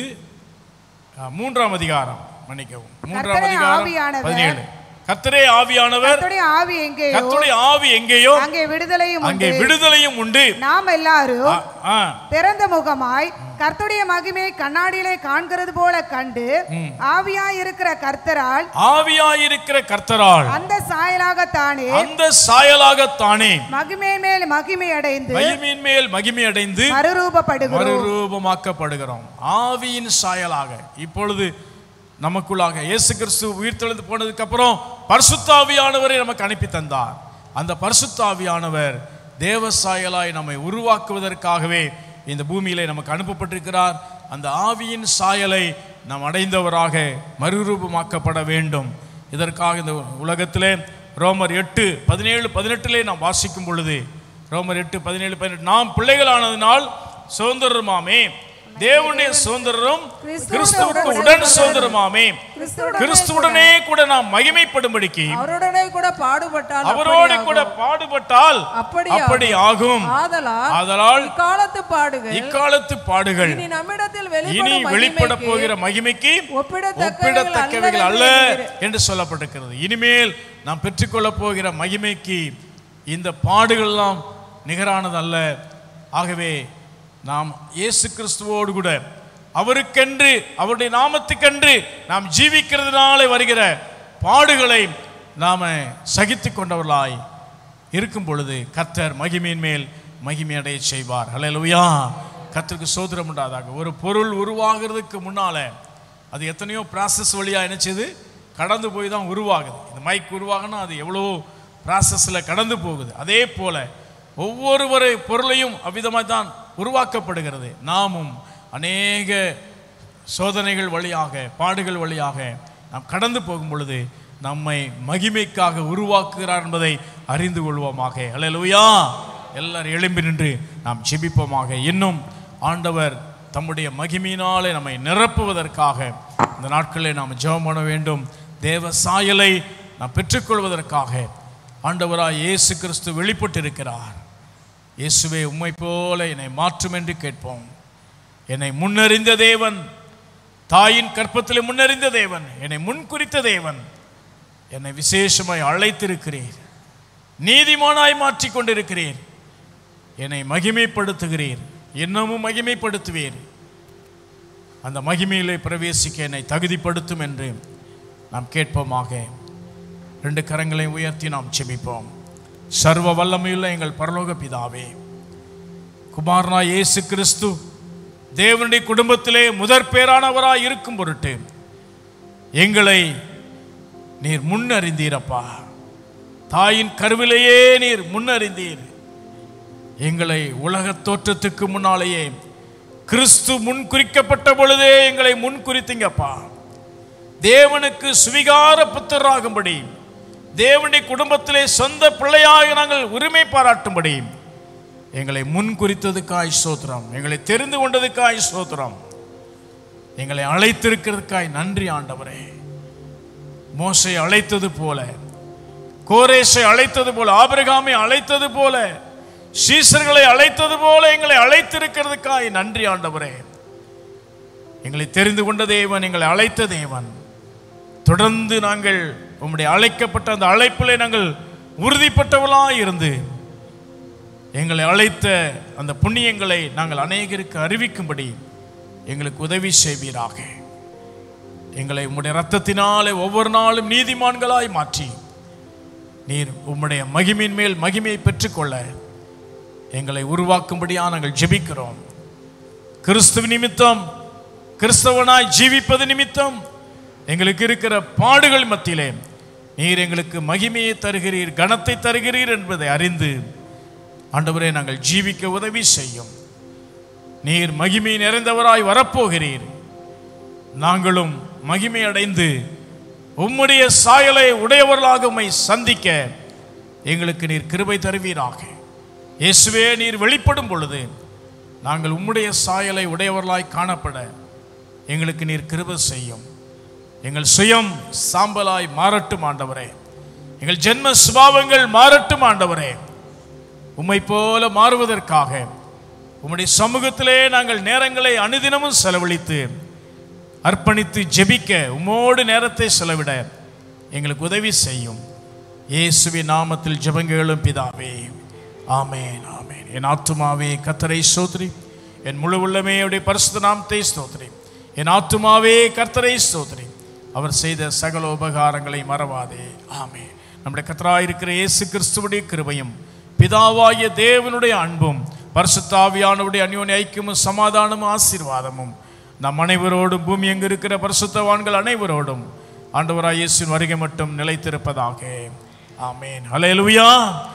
ஆ, மூன்றாம் அதிகாரம் மன்னிக்கவும் மூன்றாம் கர்த்தரே அதிகாரம் ஆவியானவர். பதினேழு கர்த்தரே ஆவியானவர் கர்த்தருடைய ஆவி எங்கேயோ கர்த்தருடைய ஆவி எங்கேயோ அங்கே விடுதலையும் அங்கே உண்டு விடுதலையும் உண்டு நாம் எல்லாரும் ஆ, ஆ, திறந்த முகமாய் கர்த்தருடைய மகிமையை கண்ணாடியிலே காண்கிறது போல கண்டு ஆவியாய் இருக்கிற கர்த்தரால் ஆவியாயிருக்கிற கர்த்தரால் அந்த சாயலாகத்தானே அந்த சாயலாகத்தானே மகிமையின் மேல் மகிமை அடைந்து மகிமையின் மேல் மகிமை அடைந்து மறுரூபப்படுகிறோம் மறுரூபமாக்கப்படுகிறோம் ஆவியின் சாயலாக இப்பொழுது நமக்குள்ளாக இயேசு கிறிஸ்து உயிர்த்தெழுந்து போனதுக்கு அப்புறம் பரிசுத்தாவியானவரை நமக்கு அனுப்பி தந்தார் அந்த பரிசுத்தாவியானவர் தேவ சாயலாய் நம்மை உருவாக்குவதற்காகவே இந்த பூமியிலே நமக்கு அனுப்பப்பட்டிருக்கிறார் அந்த ஆவியின் சாயலை நாம் அடைந்தவராக மறுரூபமாக்கப்பட வேண்டும் இதற்காக இந்த உலகத்திலே ரோமர் எட்டு பதினேழு பதினெட்டிலே நாம் வாசிக்கும் பொழுது ரோமர் எட்டு பதினேழு பதினெட்டு நாம் பிள்ளைகளானதினால் சுதந்திரமாமே தேவனுடைய சுதந்திரம் கிறிஸ்துவுக்கு உடன் சுதந்திரமாமே கிறிஸ்துவுடனே கூட நாம் மகிமைப்படும்படிக்கு அவருடனே கூட பாடுபட்டால் அவரோடு அப்படி கூட ஆகும். பாடுபட்டால் அப்படி அப்படி ஆகும் ஆதலால் ஆதலால் இக்காலத்து பாடுகள் இக்காலத்து பாடுகள் இனி நம்மிடத்தில் இனி வெளிப்படும் வெளிப்பட மகிமைக்கு போகிற மகிமைக்கு ஒப்பிடத்தக்கவைகள் ஒப்பிடத்தக்கவைகள் அல்ல அல்லவென்று என்று சொல்லப்பட்டிருக்கிறது இனிமேல் நாம் பெற்றுக்கொள்ள போகிற மகிமைக்கு இந்த பாடுகள்லாம் நிகரானது அல்ல ஆகவே நாம் இயேசு கிறிஸ்துவோடு கூட அவருக்கென்று அவருடைய நாமத்துக்கென்று நாம் ஜீவிக்கிறதுனாலே வருகிற பாடுகளை நாம சகித்து கொண்டவர்களாய் இருக்கும் பொழுது கர்த்தர் மகிமையின் மேல் மகிமை அடைய செய்வார் ஹalleluya கர்த்தருக்கு சோதரம் உண்டாதாக ஒரு பொருள் உருவாகிறதுக்கு முன்னால அது எத்தனையோ ப்ராசஸ் வழியா என்னச்சது கடந்து போய் தான் உருவாகுது இந்த மைக் உருவாகனா அது எவ்வளவோ ப்ராசஸில் கடந்து போகுது அதே போல ஒவ்வொரு பொருளையும் அவ்விதமாக தான் உருவாக்கப்படுகிறது நாமும் அநேக சோதனைகள் வழியாக பாடுகள் வழியாக நாம் கடந்து போகும் பொழுது நம்மை மகிமைக்காக உருவாக்குகிறார் என்பதை அறிந்து கொள்வோமாக அல்லேலூயா எல்லாரும் எழும்பி நின்று நாம் ஜெபிப்போமாக இன்னும் ஆண்டவர் தம்முடைய மகிமையினாலே நம்மை நிரப்புவதற்காக இந்த நாட்களில் நாம் ஜெபம் பண்ண வேண்டும் தேவ சாயலை நாம் பெற்றுக்கொள்வதற்காக ஆண்டவராய் இயேசு கிறிஸ்து வெளிப்பட்டிருக்கிறார் இயேசுவே உம்மை போல என்னை மாற்றும் என்று கேட்போம் என்னை முன்னறிந்த தேவன் தாயின் கற்பத்திலே முன்னறிந்த தேவன் என்னை முன்குறித்த தேவன் என்னை விசேஷமாய் அழைத்திருக்கிறீர் நீதிமானாய் மாற்றிக் கொண்டிருக்கிறீர் என்னை மகிமைப்படுத்துகிறீர் இன்னமும் மகிமைப்படுத்துவீர் அந்த மகிமையிலே பிரவேசிக்க என்னை தகுதிப்படுத்தும் என்று நாம் கேட்போமாக ரெண்டு கரங்களை உயர்த்தி நாம் செபிப்போம் சர்வ வல்லமையுள்ள எங்கள் பரலோக பிதாவே குமாரனா இயேசு கிறிஸ்து தேவனுடைய குடும்பத்திலே முதற் பேரானவராய் இருக்கும் பொருட்டு எங்களை நீர் முன்னறிந்தீரப்பா தாயின் கருவிலேயே நீர் முன்னறிந்தீர் எங்களை உலகத் தோற்றத்துக்கு முன்னாலேயே கிறிஸ்து முன்குறிக்கப்பட்ட பொழுதே எங்களை முன்குறித்தீங்கப்பா தேவனுக்கு சுவிகார புத்தராகும்படி தேவனுடைய குடும்பத்திலே சொந்த பிள்ளையாக நாங்கள் உரிமை பாராட்டும்படி எங்களை முன்குறித்ததுக்காய் சோத்திரம் எங்களை தெரிந்து கொண்டதுக்காய் சோத்திரம் எங்களை அழைத்திருக்கிறதுக்காய் நன்றி ஆண்டவரே மோசை அழைத்தது போல கோரேசை அழைத்தது போல ஆபிரகாமை அழைத்தது போல சீசர்களை அழைத்தது போல எங்களை அழைத்திருக்கிறதுக்காய் நன்றி ஆண்டவரே எங்களை தெரிந்து கொண்ட தேவன் எங்களை அழைத்த தேவன் தொடர்ந்து நாங்கள் உம்முடைய அழைக்கப்பட்ட அந்த அழைப்பிலே நாங்கள் உறுதிப்பட்டவர்களாய் இருந்து எங்களை அழைத்த அந்த புண்ணியங்களை நாங்கள் அநேகருக்கு அறிவிக்கும்படி எங்களுக்கு உதவி செய்வீராக எங்களை உம்முடைய இரத்தத்தினாலே ஒவ்வொரு நாளும் நீதிமான்களாய் மாற்றி நீர் உம்முடைய மகிமையின் மேல் மகிமையை பெற்றுக்கொள்ள எங்களை உருவாக்கும்படியா நாங்கள் ஜெபிக்கிறோம் கிறிஸ்துவ நிமித்தம் கிறிஸ்தவனாய் ஜீவிப்பது நிமித்தம் எங்களுக்கு இருக்கிற பாடுகள் மத்தியிலே நீர் எங்களுக்கு மகிமையை தருகிறீர் கனத்தை தருகிறீர் என்பதை அறிந்து ஆண்டவரே நாங்கள் ஜீவிக்க உதவி செய்யும் நீர் மகிமை நிறைந்தவராய் வரப்போகிறீர் நாங்களும் மகிமை அடைந்து உம்முடைய சாயலை உடையவர்களாக உம்மை சந்திக்க எங்களுக்கு நீர் கிருபை தருவீராக இயேசுவே நீர் வெளிப்படும் பொழுது நாங்கள் உம்முடைய சாயலை உடையவர்களாய் காணப்பட எங்களுக்கு நீர் கிருபை செய்யும் எங்கள் சுயம் சாம்பலாய் மாறட்டும் ஆண்டவரே எங்கள் ஜென்ம சுபாவங்கள் மாறட்டும் ஆண்டவரே உம்மை போல மாறுவதற்காக உம்முடைய சமூகத்திலே நாங்கள் நேரங்களை அனுதினமும் செலவழித்து அர்ப்பணித்து ஜெபிக்க உம்மோடு நேரத்தை செலவிட எங்களுக்கு உதவி செய்யும் இயேசுவின் நாமத்தில் ஜெபங்களும் பிதாவே ஆமேன் ஆமேன் என் ஆத்துமாவே கத்தரை ஸ்தோத்ரி என் முழு உள்ளமே அவருடைய பரிசுத்த நாமத்தை ஸ்தோத்ரி என் ஆத்துமாவே கர்த்தரை ஸ்தோத்ரி அவர் செய்த சகல உபகாரங்களை மறவாதே ஆமே நம்முடைய கத்தராயிருக்கிற இயேசு கிறிஸ்துவுடைய கிருபையும் பிதாவாகிய தேவனுடைய அன்பும் பரிசுத்தாவியானவருடைய அந்யோன்ய ஐக்கியமும் சமாதானமும் ஆசீர்வாதமும் நம் அனைவரோடும் பூமி எங்கு இருக்கிற பரிசுத்தவான்கள் அனைவரோடும் ஆண்டவராய் இயேசுவின் வருகை மட்டும் நிலைத்திருப்பதாக ஆமேன் ஹalleluya